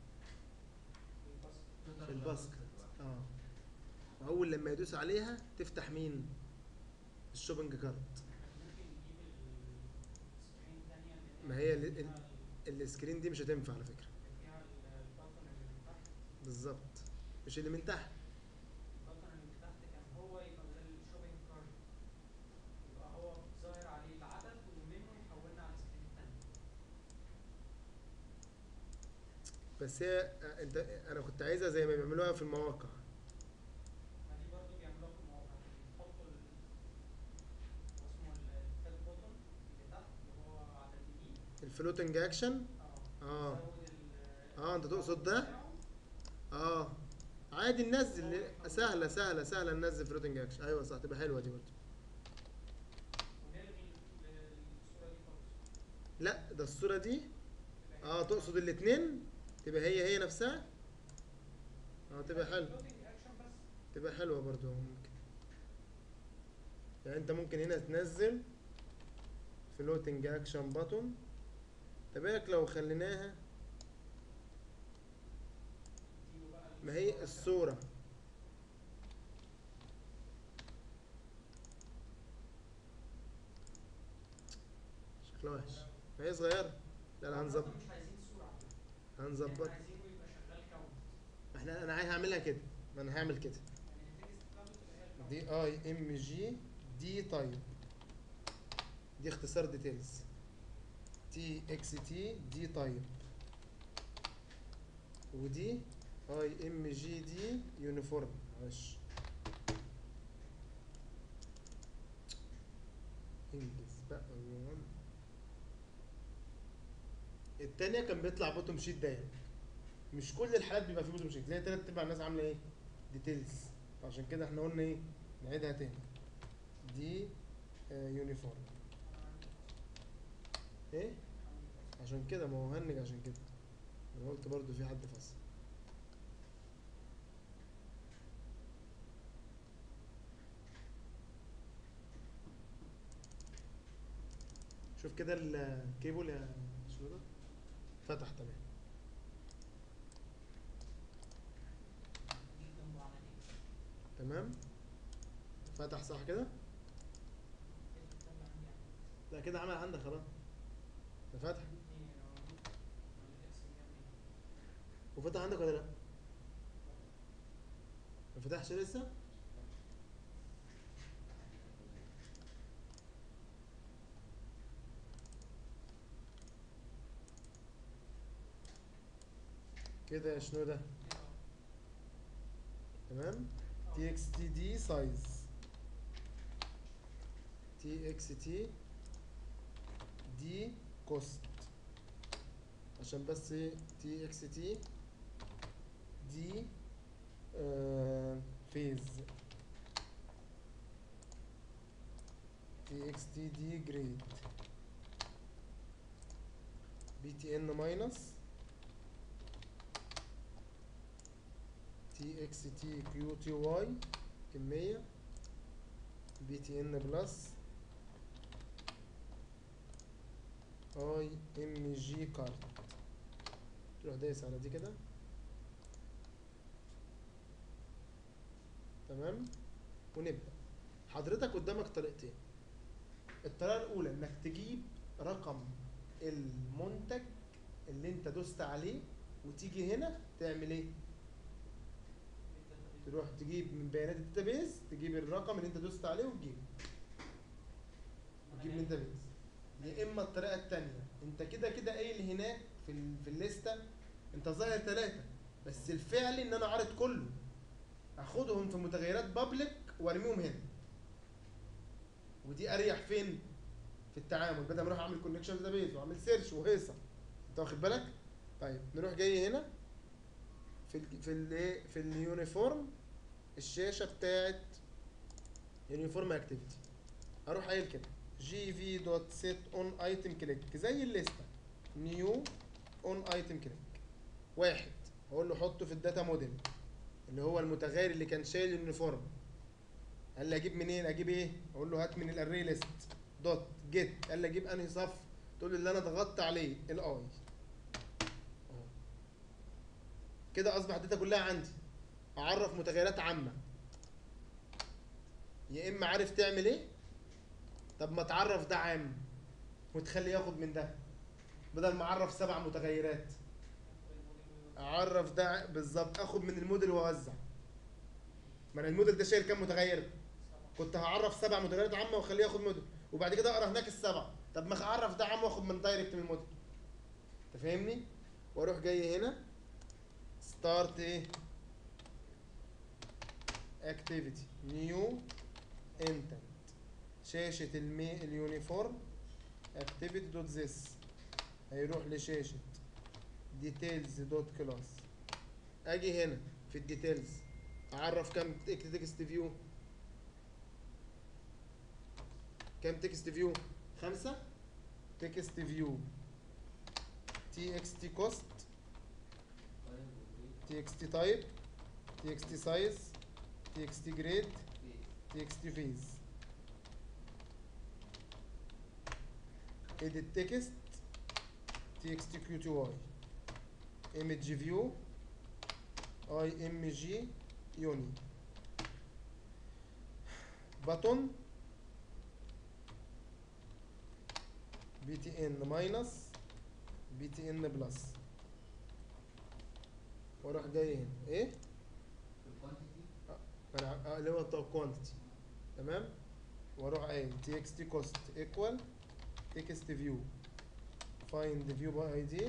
الباسكت في الباسكت اه واول لما يدوس عليها تفتح مين الشوبنج كارت ممكن نجيب السكرين تانية اللي ما هي ال- فيها ال- السكرين دي مش هتنفع على فكرة اللي فيها ال- البطن اللي من تحت بالظبط مش اللي من تحت البطن اللي من تحت كان هو يبقى زي الشوبينج كارت يبقى هو ظاهر عليه العدد ومنه يحولنا على السكرين التانية بس هي آه، انت انا كنت عايزها زي ما بيعملوها في المواقع ما دي برضه بيعملوها في المواقع بيحطوا ال هو اسمه التاب بوتون اللي تحت اللي هو على اليمين الفلوتنج اكشن اه اه زود ال اه انت تقصد ده بتاعه. اه عادي ننزل سهله سهله سهله ننزل فلوتنج اكشن ايوه صح تبقى حلوه دي برضه ونلغي ال- الصورة دي خالص لا ده الصوره دي تبقى اه هي- تقصد الاتنين تبقى هي هي نفسها اه تبقى حلو floating action بس تبقى حلوه برضه ممكن يعني انت ممكن هنا تنزل فلوتنج اكشن باتون طب ايه رايك لو خليناها اديله بقى ما هي الصوره شكلها وحش ما هي صغيره لا لا هنظبط مش عايزين صورة على فكرة. هنظبط احنا عايزينه يبقى شغال كاونت احنا انا عايز هعملها كده ما انا هعمل كده يعني التكست بتاعته تبقى هي الكاونت دي اي ام جي دي طيب دي اختصار ديتيلز تي اكس تي دي تايب ودي اي ام جي دي يونيفورم معلش انجز بقى يوم. التانية كان بيطلع بوتوم شيت دايما مش كل الحالات بيبقى فيه بوتوم شيت تلاقي تلات ارباع الناس عامله ايه ديتيلز عشان كده احنا قلنا ايه نعيدها تاني دي آه يونيفورم ايه عشان كده ما هو هنج عشان كده انا قلت برضو في حد فصل شوف كده الكيبل يا شنودة فتح تمام دي جنبه عمل ايه؟ تمام فتح صح كده ايه اللي طلع عندي عمل لا كده عمل عندك خلاص ده فتح دي عمل الاكس جنبي وفتح عندك ولا لا ما فتحش لسه كده يا شنو ده تمام تي اكس تي دي سايز تي اكس تي دي كوست عشان بس ايه تي اكس تي دي آه فيز تي اكس تي دي جريد بي تي ان ماينس تي اكس تي كيو تي واي كمية بي تي ان بلس اي ام جي كارت تروح دايس على دي كده تمام ونبدأ حضرتك قدامك طريقتين الطريقة الأولى إنك تجيب رقم المنتج اللي أنت دوست عليه وتيجي هنا تعمل إيه؟ تروح تجيب من بيانات الداتابيز تجيب الرقم اللي أنت دوست عليه وتجيبه وتجيب من الداتابيز يا إما الطريقة التانية أنت كده كده قايل هناك في ال... في الليستة أنت ظاهر ثلاثة بس الفعل إن أنا عارض كله اخدهم في متغيرات بابليك وارميهم هنا ودي اريح فين في التعامل بدل ما اروح اعمل كونكشن داتابيز واعمل سيرش وهيصه انت واخد بالك طيب نروح جاي هنا في ال في ال في اليونيفورم الشاشه بتاعت يونيفورم اكتيفيتي اروح قايل كده جي في دوت سيت اون ايتم كليك زي الليسته نيو اون ايتم كليك واحد اقول له حطه في الداتا موديل اللي هو المتغير اللي كان شايل اليونيفورم قال لي اجيب منين اجيب ايه اقول له هات من الاري ليست دوت جيت قال لي اجيب انهي صف تقول لي اللي انا ضغطت عليه الاي أهو. كده اصبح الداتا كلها عندي اعرف متغيرات عامه يا اما عارف تعمل ايه طب ما تعرف ده عام وتخليه ياخد من ده بدل ما اعرف سبع متغيرات اعرف ده بالظبط اخد من الموديل واوزع ما انا الموديل ده شايل كام متغير كنت هعرف سبع متغيرات عامه واخليه ياخد موديل وبعد كده اقرا هناك السبعه طب ما اعرف ده عام واخد من دايركت من الموديل انت فاهمني واروح جاي هنا ستارت ايه اكتيفيتي نيو انتنت شاشه المي اليونيفورم اكتيفيتي دوت ذس هيروح لشاشه ديتيلز دوت كلاس اجي هنا في الديتيلز اعرف كام تكست فيو كام تكست فيو خمسة تكست فيو تي اكس تي كوست طيب اوكي تي اكس تي تايب تي اكس تي سايز تي اكس تي جريد فيس تي اكس تي فيز edit text تي اكس تي كيو تي واي image view اي ام جي يوني button بي تي ان ماينس بي تي ان بلس واروح جاي هنا ايه في الكوانتيتي انا ع- آه، اللي هو بتاع كوانتيتي تمام واروح قايل تي اكس تي كوست ايكوال text view find view by id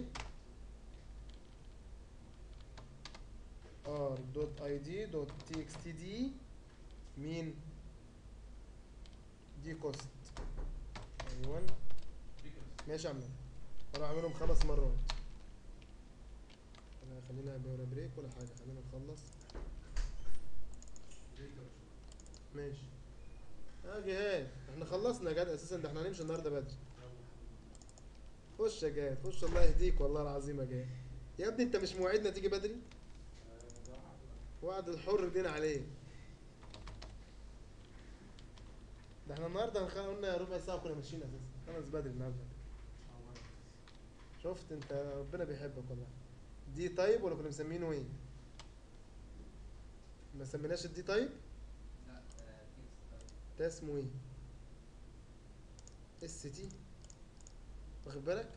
r dot id dot txt d مين دي كوست ايوه ماشي يا عم اروح اعملهم خمس مرات أنا خلينا ولا بريك ولا حاجه خلينا نخلص ماشي اه جهاد احنا خلصنا يا جهاد اساسا ده احنا هنمشي النهارده بدري خش يا جهاد خش الله يهديك والله العظيم يا جهاد يا ابني انت مش موعدنا تيجي بدري وعد الحر دين عليه ده احنا النهارده هنخ- قلنا ربع ساعه كنا ماشيين اساسا خلص بدري النهارده شفت انت ربنا بيحبك والله دي طيب ولا كنا مسمينه ايه ما سميناش الدي طيب لا آه، تكست طيب. ده اسمه ايه اس تي واخد بالك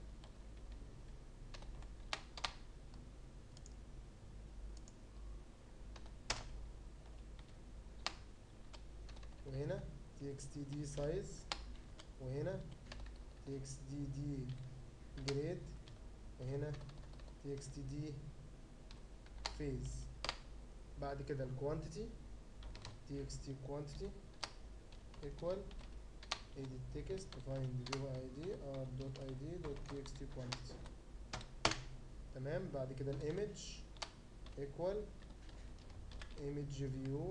وهنا تي اكس تي دي سايز وهنا تي اكس دي دي جريد وهنا تي اكس تي دي فيز بعد كده الكوانتيتي تي اكس تي كوانتيتي equal edit text find view id r dot id dot txt quantity تمام بعد كده الايمج equal image view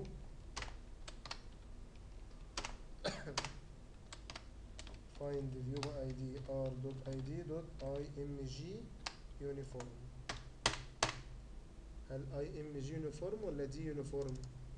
find view id r dot id dot img uniform هل img uniform ولا دي uniform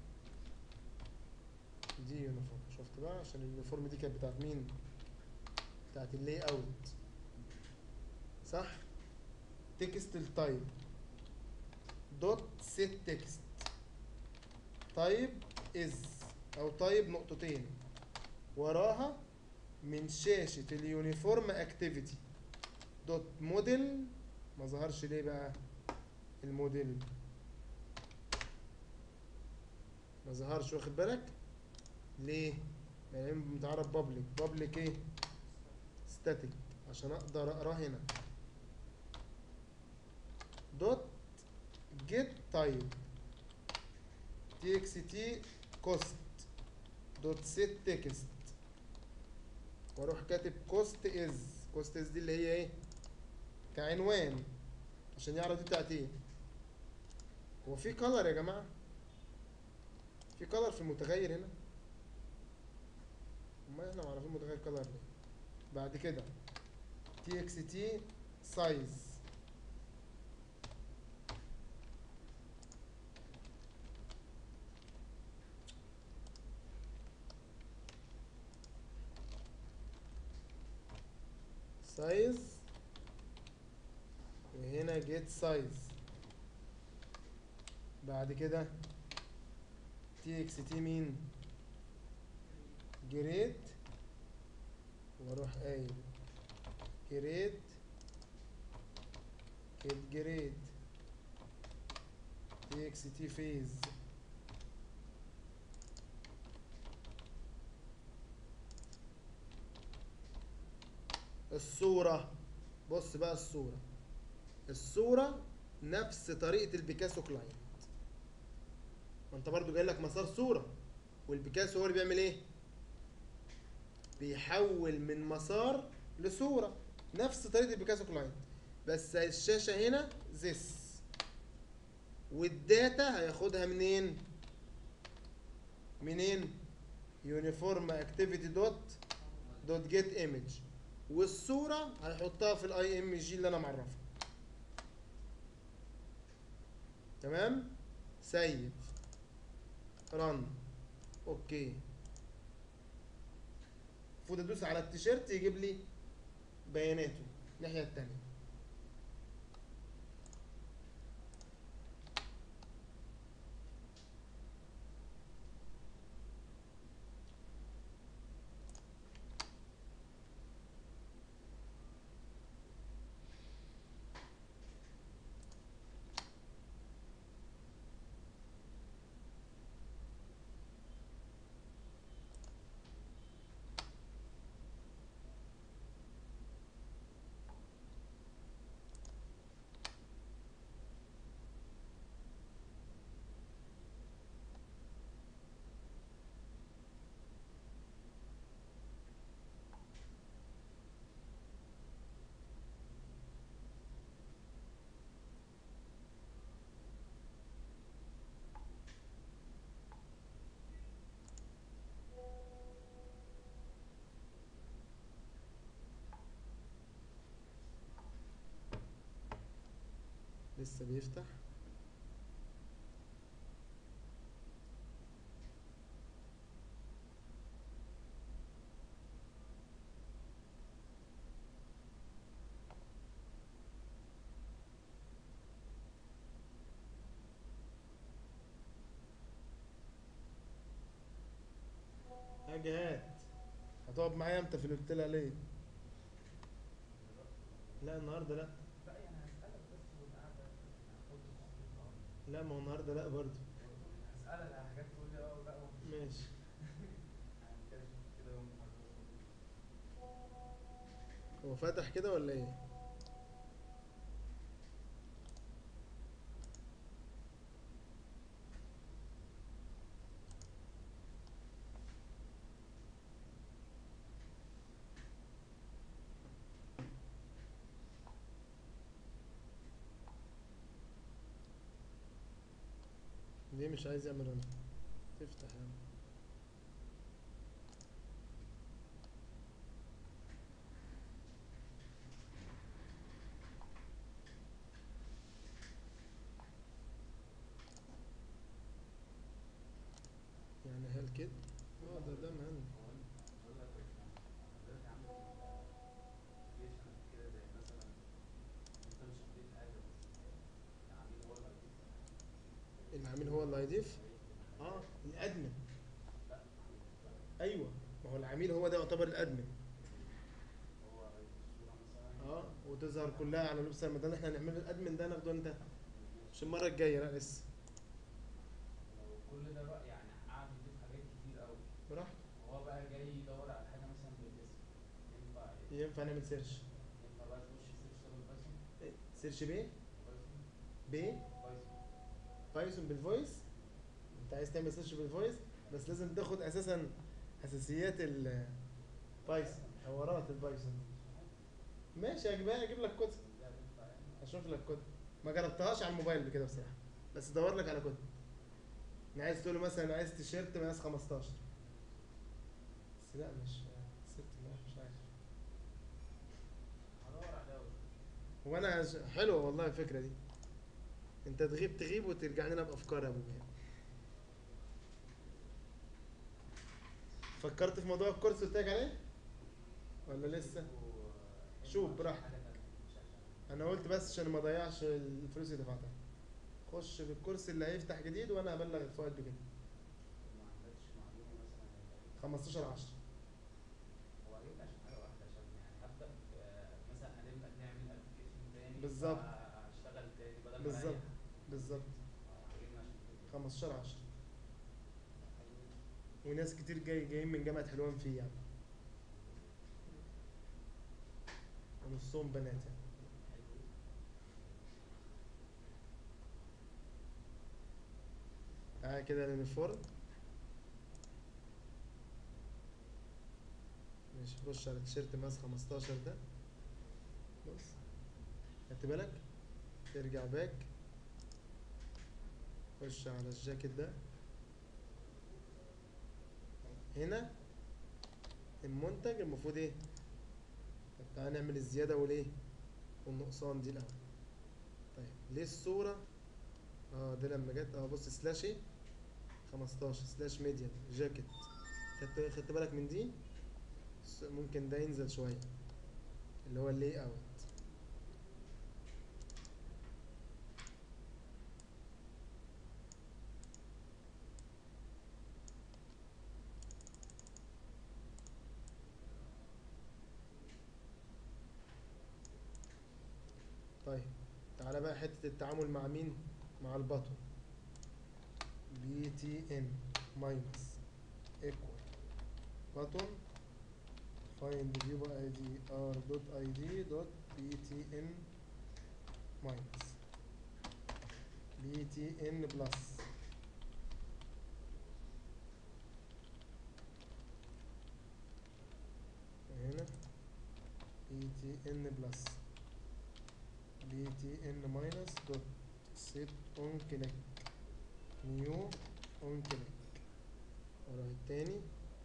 دي يونيفورم شفت بقى عشان اليونيفورم دي كانت بتاعت مين بتاعت اللاي اوت صح تكست التايب دوت سيت تكست تايب از او تايب نقطتين وراها من شاشة اليونيفورم اكتيفيتي دوت موديل ما ظهرش ليه بقى الموديل ما ظهرش واخد بالك ليه؟ لان متعرف بابليك بابليك ايه؟ ستاتيك عشان اقدر اقراه هنا دوت جيت تايب تي اكس تي كوست دوت سيت تكست واروح كاتب كوست از كوست از دي اللي هي ايه؟ كعنوان عشان يعرف دي بتاعت ايه هو في كلر يا جماعه في كلر في المتغير هنا امال احنا معرفين متغير كلر ليه بعد كده تي اكس تي سايز سايز وهنا جيت سايز بعد كده تي اكس تي مين جريد واروح قايل جريد كيت جريد تي اكس تي فيز الصورة بص بقى الصورة الصورة نفس طريقة البيكاسو كلاينت ما انت برضو جاي لك مسار صورة والبيكاسو هو اللي بيعمل ايه بيحول من مسار لصورة نفس طريقة البيكاسو كلاينت بس الشاشة هنا زس والداتا هياخدها منين منين يونيفورم اكتيفيتي دوت دوت جيت ايمج والصورة هيحطها في الاي ام جي اللي انا معرفها تمام سيف رن اوكي المفروض ادوس على التيشيرت يجيب لي بياناته الناحية التانية لسه بيفتح اجي هات هتقعد معايا امتى في الاوتيل ليه لا النهارده لا لا يعني هسألك بس وانت قاعد هاخد خطوة لا ما هو النهارده لا برضه هسألك على حاجات تقول لي اه ولا ومش ماشي يعني كده شوف كده يوم محدد هو فتح كده ولا ايه ليه مش عايز يعمل انا تفتح يعني يعني هل كده اه ده ده مهم هو أنا بقول لك حضرتك عندك application كده زي مثلا انت مش هتضيف حاجه بس العميل هو اللي هيضيف العميل هو اللي هيضيف اه الادمن ايوه ما هو العميل هو ده يعتبر الادمن هو هيضيف الصوره مثلا اه وتظهر كلها على لبس ما ده اللي احنا هنعمله الادمن ده ناخده انت مش المره الجايه لا لسه لو كل ده بقى يعني قاعد يضيف حاجات كتير قوي براحته هو بقى جاي يدور على حاجه مثلا بالاسم ينفع ينفع نعمل سيرش ينفع بقى تخش سيرش ده بالبايثون سيرش بايه بايثون بايه بايثون بايثون بالفويس انت عايز تعمل سيرش بالفويس بس لازم تاخد اساسا اساسيات البايثون حوارات البايثون ماشي يا جماعه اجيب لك كتب ده ينفع يعني اشوف لك كتب ما جربتهاش على الموبايل قبل كده بصراحه بس دور لك على كتب انا عايز تقول له مثلا عايز تيشيرت مقاس 15 بس لا مش ست لا مش عارف هدور عليها واشوف هو انا ش- حلوه والله الفكره دي انت تغيب تغيب وترجع لنا بافكار يا ابو جهل فكرت في موضوع الكورس اللي قلت لك عليه ولا لسه و- شوف عشان براحتك. حاجة تانية، مش عشان انا قلت بس عشان ما اضيعش الفلوس اللي دفعتها خش في الكورس اللي هيفتح جديد وانا هبلغ الفوائد بكده ما عندكش معلومة مثلا هيبقى 15 10 هو عاجبني عشان حاجة واحدة عشان يعني هبدأ ب- مثلا هنبدأ نعمل ابلكيشن تاني بالظبط. هشتغل تاني بدل ما بالظبط. أريح. بالظبط آه، عاجبني عشان كده 15 10 حلو. وناس كتير جاي جايين من جامعة حلوان فيه يعني ونصهم بنات يعني حلو. تعالى كده للفورم ماشي خش على التيشيرت ماس 15 ده بص خدت بالك ترجع باك خش على الجاكيت ده هنا المنتج المفروض ايه طب تعالى نعمل الزيادة والايه والنقصان دي الأول طيب ليه الصورة اه ده لما جت اه بص سلاش ايه 15 سلاش ميديان جاكيت خدت خدت بالك من دي س- ممكن ده ينزل شوية اللي هو اللي اوت طيب تعالى بقى حتة التعامل مع مين مع البطن بي تي ان ماينس ايكوال بطن find view by id r dot id dot btn minus btn plus هنا btn plus btn minus dot set on click new on click واروح التاني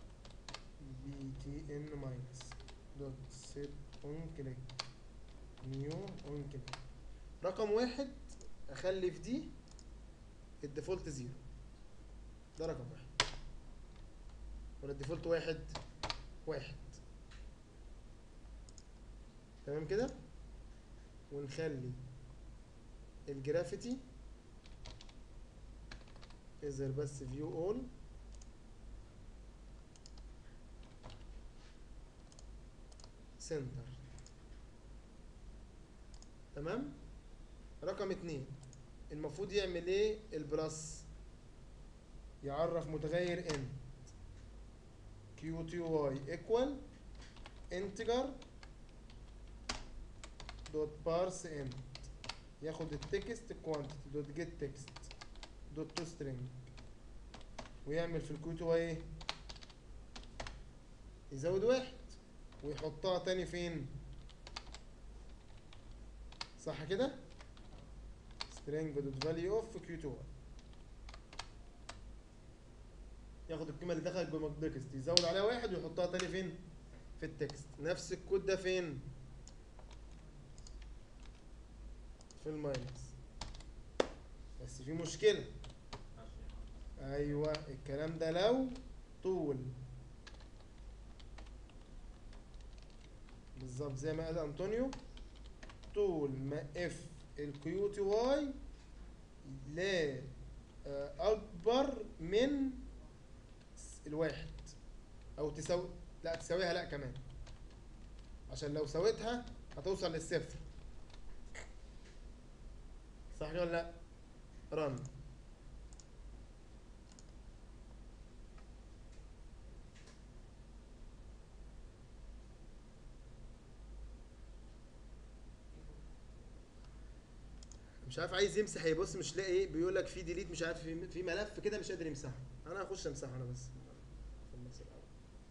btn minus dot set on click new on click رقم واحد اخلي في دي الديفولت زيرو ده رقم واحد ولا الديفولت واحد واحد تمام كده ونخلي الجرافيتي اظهر بس فيو اول سنتر تمام رقم اتنين المفروض يعمل ايه البلس يعرف متغير ان كيو تي واي ايكوال انتجر دوت بارس ان ياخد التكست كوانتيتي دوت جيت تكست دوت تو سترينج ويعمل في الكيو تي واي ايه يزود واحد ويحطها تاني فين صح كده string دوت value of q2 ياخد القيمه اللي دخلت جوه التكست يزود عليها واحد ويحطها تاني فين في التكست نفس الكود ده فين في الماينس بس في مشكله ايوه الكلام ده لو طول بالظبط زي ما قال انطونيو طول ما اف الكيو تي واي لا آه، اكبر من س- الواحد او تساوي لا تساويها لا كمان عشان لو ساويتها هتوصل للصفر صح كده ولا لا رن مش عارف عايز يمسح يبص مش لاقي ايه بيقول لك في ديليت مش عارف في في ملف كده مش قادر يمسحه انا هخش امسحه انا بس خلص الأول.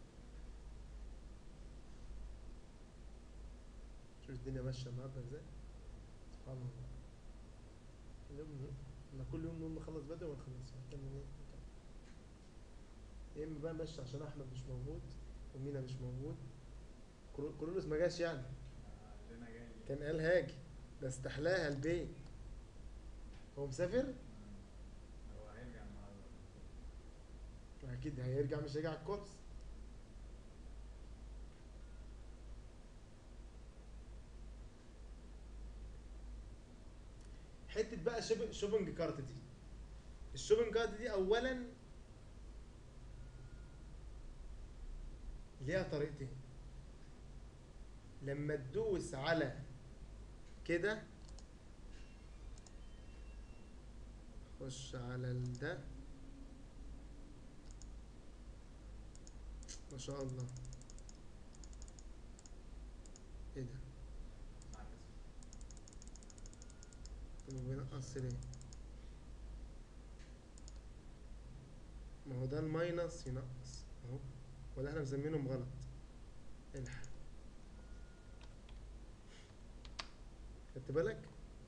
شوف الدنيا ماشيه النهارده ازاي سبحان الله اليوم انا كل يوم نقول نخلص بدري وما نخلصش هنكمل ايه نكمل. يا اما بقى ماشي عشان احمد مش موجود ومينا مش موجود كرو- كرولوس ما جاش يعني لنا جاي كان قال هاجي ده استحلاها البيت هو مسافر هو هيرجع النهارده اكيد هيرجع مش هيرجع على الكورس حته بقى شوب- شوبنج كارت دي الشوبنج كارت دي اولا ليها طريقتين لما تدوس على كده خش على ال- ده ما شاء الله ايه ده طب هو بينقص ليه ما هو ده الماينس ينقص اهو ولا احنا مسمينهم غلط الحق خدت بالك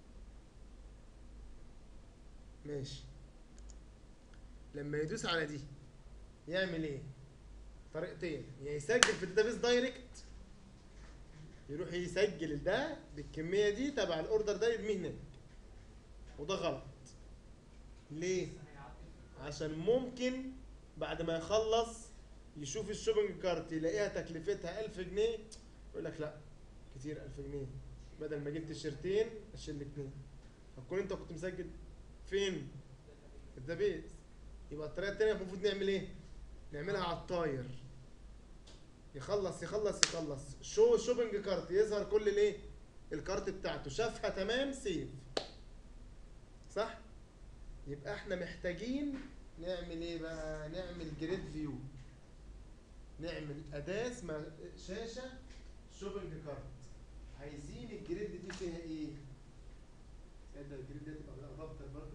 ماشي لما يدوس على دي يعمل ايه طريقتين يا يسجل في الداتابيس دايركت يروح يسجل ده بالكميه دي تبع الاوردر ده يرميه هناك وده غلط ليه عشان ممكن بعد ما يخلص يشوف الشوبنج كارت يلاقيها تكلفتها 1000 جنيه يقول لك لا كتير 1000 جنيه بدل ما جبت تيشرتين اشيل اتنين هتكون انت كنت مسجل فين في الداتابيس يبقى الطريقه التانيه المفروض نعمل ايه نعملها على الطاير يخلص يخلص يخلص شو شوبنج كارت يظهر كل الايه الكارت بتاعته شافها تمام سيف صح يبقى احنا محتاجين نعمل ايه بقى نعمل جريد فيو نعمل اداه اسمها شاشه شوبنج كارت عايزين الجريد دي فيها ايه تصدق الجريد دي تبقى بالادابتر برضه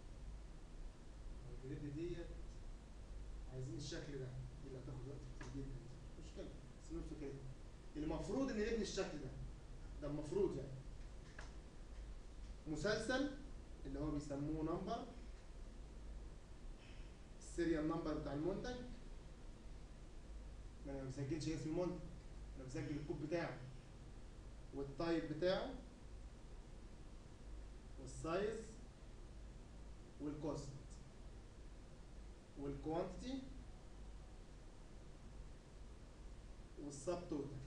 الجريد ديت عايزين الشكل ده دي اللي هتاخد وقت كتير جدا مش مشكله بس نقول كده المفروض ان نبني الشكل ده ده المفروض يعني مسلسل اللي هو بيسموه نمبر السيريال نمبر بتاع المنتج ما انا ما بسجلش اسم المنتج انا بسجل الكود بتاعه والتايب بتاعه والسايز والكوست والكوانتيتي والسب توتال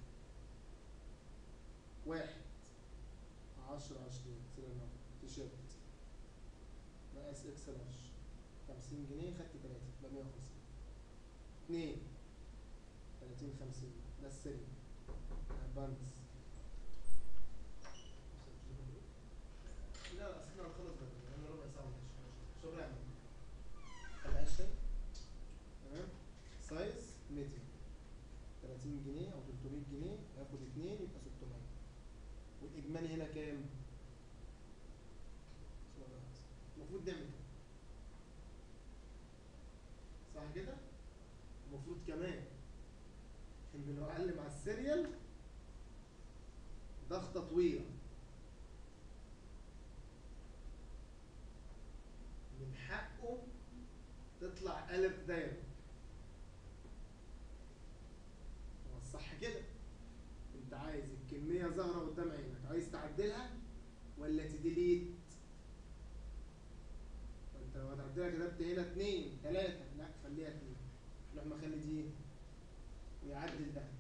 واحد عشرة عشرين سيلينر تيشيرت مقاس اكس لارج خمسين جنيه خدت تلاتة يبقى مية وخمسين اتنين تلاتين خمسين ده السري بانس لا اصل احنا هنخلص بدري لان ربع ساعة ماشي شغل اعمل العشرة تمام سايز ميديوم 30 جنيه او 300 جنيه هاخد اتنين يبقى 600 والاجمالي هنا كام؟ المفروض نعمل كده صح كده؟ المفروض كمان ان لو اعلم على السيريال ضغطة طويلة من حقه تطلع الف دايرة هو الصح كده انت عايز الكمية ظاهرة قدام عينك عايز تعدلها ولا تديليت فانت لو هتعدلها كتبت هنا اتنين تلاتة لا خليها اتنين نروح مخلي دي ايه؟ ويعدل ده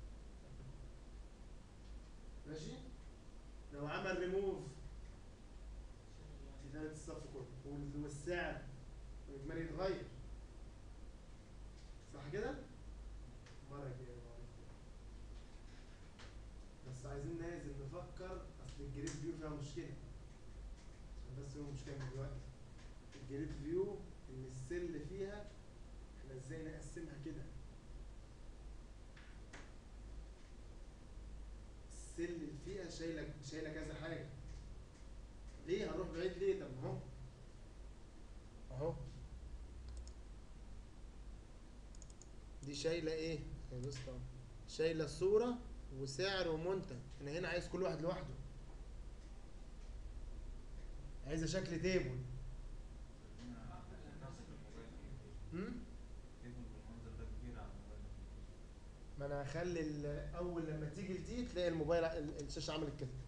ماشي لو عمل ريموف في ثالث الصف كله وال- والسعر والاجمالي يتغير صح كده؟ مرة جاية بس عايزين نازل نفكر اصل الجريد فيو فيها مشكلة عشان بس هو مشكلة من دلوقتي الجريد فيو ان السل فيها احنا ازاي نقسمها كده السل اللي فيها شايلة شايلة كذا حاجة ليه هنروح بعيد ليه طب ما هو اهو دي شايلة ايه؟ يا دوست اهو شايلة صورة وسعر ومنتج انا هنا عايز كل واحد لوحده عايزة شكل تيبل امم تيبل بالمنظر ده كبير على الموبايل ما انا هخلي ال- اول لما تيجي لدي تلاقي الموبايل ع- ال- الشاشه عملت كده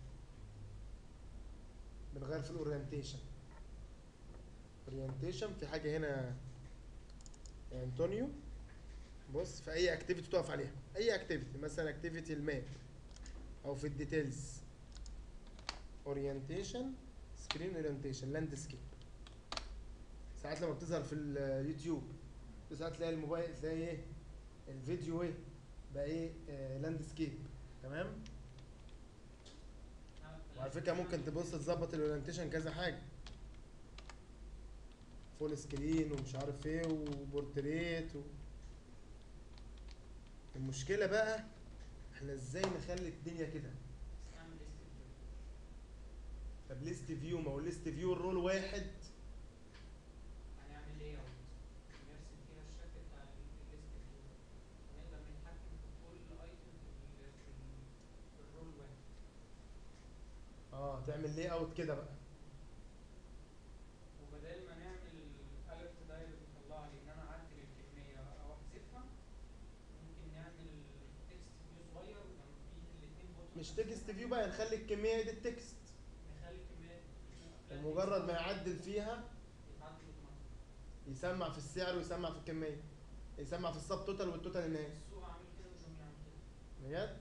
بنغير في الاورينتيشن اورينتيشن في حاجه هنا يا انطونيو بص في اي اكتيفيتي تقف عليها اي اكتيفيتي مثلا اكتيفيتي الماب او في الديتيلز اورينتيشن سكرين اورينتيشن لاندسكيب ساعات لما بتظهر في اليوتيوب ساعات تلاقي الموبايل تلاقي ايه الفيديو ايه بقى ايه آه لاندسكيب تمام وعلى فكره ممكن تبص تظبط الاورينتيشن كذا حاجه فول سكرين ومش عارف ايه وبورتريت و... المشكله بقى احنا ازاي نخلي الدنيا كده نعمل list view. طب ليست فيو ما هو ليست فيو الرول واحد هنعمل layout نرسم فيها الشكل بتاع ال- الليست فيو ونقدر نتحكم في كل ايتم في ال- في ال- في الرول واحد اه تعمل لي اوت كده بقى وبدل ما نعمل الالرت دايركت يطلع لي ان انا اعدل الكميه او احذفها ممكن نعمل تكست فيو صغير وجنبيه الاثنين بوتون مش تكست فيو بقى نخلي الكميه دي التكست نخلي الكميات ومجرد ما يعدل فيها يتعدل اوتوماتيك يسمع في السعر ويسمع في الكميه يسمع في السب توتال والتوتال النهائي السوق عامل كده والجميع عامل كده بجد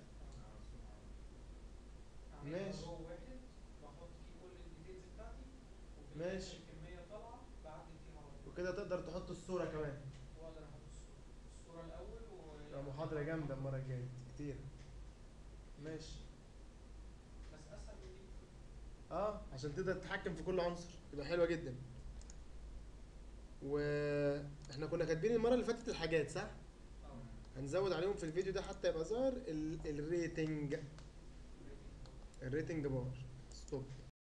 عامل ماشي. رو واحد بحط فيه كل الديتيلز بتاعتي وفي ماشي. الآخر الكميه طالعه بعدل فيها على طول وكده تقدر تحط الصوره كمان واقدر احط الصوره الصوره الاول و تبقى محاضره جامده المره الجايه كتير ماشي بس اسهل من دي بكتير. اه عشان تقدر تتحكم في كل عنصر تبقى حلوه جدا واحنا كنا كاتبين المره اللي فاتت الحاجات صح اه هنزود عليهم في الفيديو ده حتى يبقى ظاهر ال- الريتنج الريتنج بار ستوب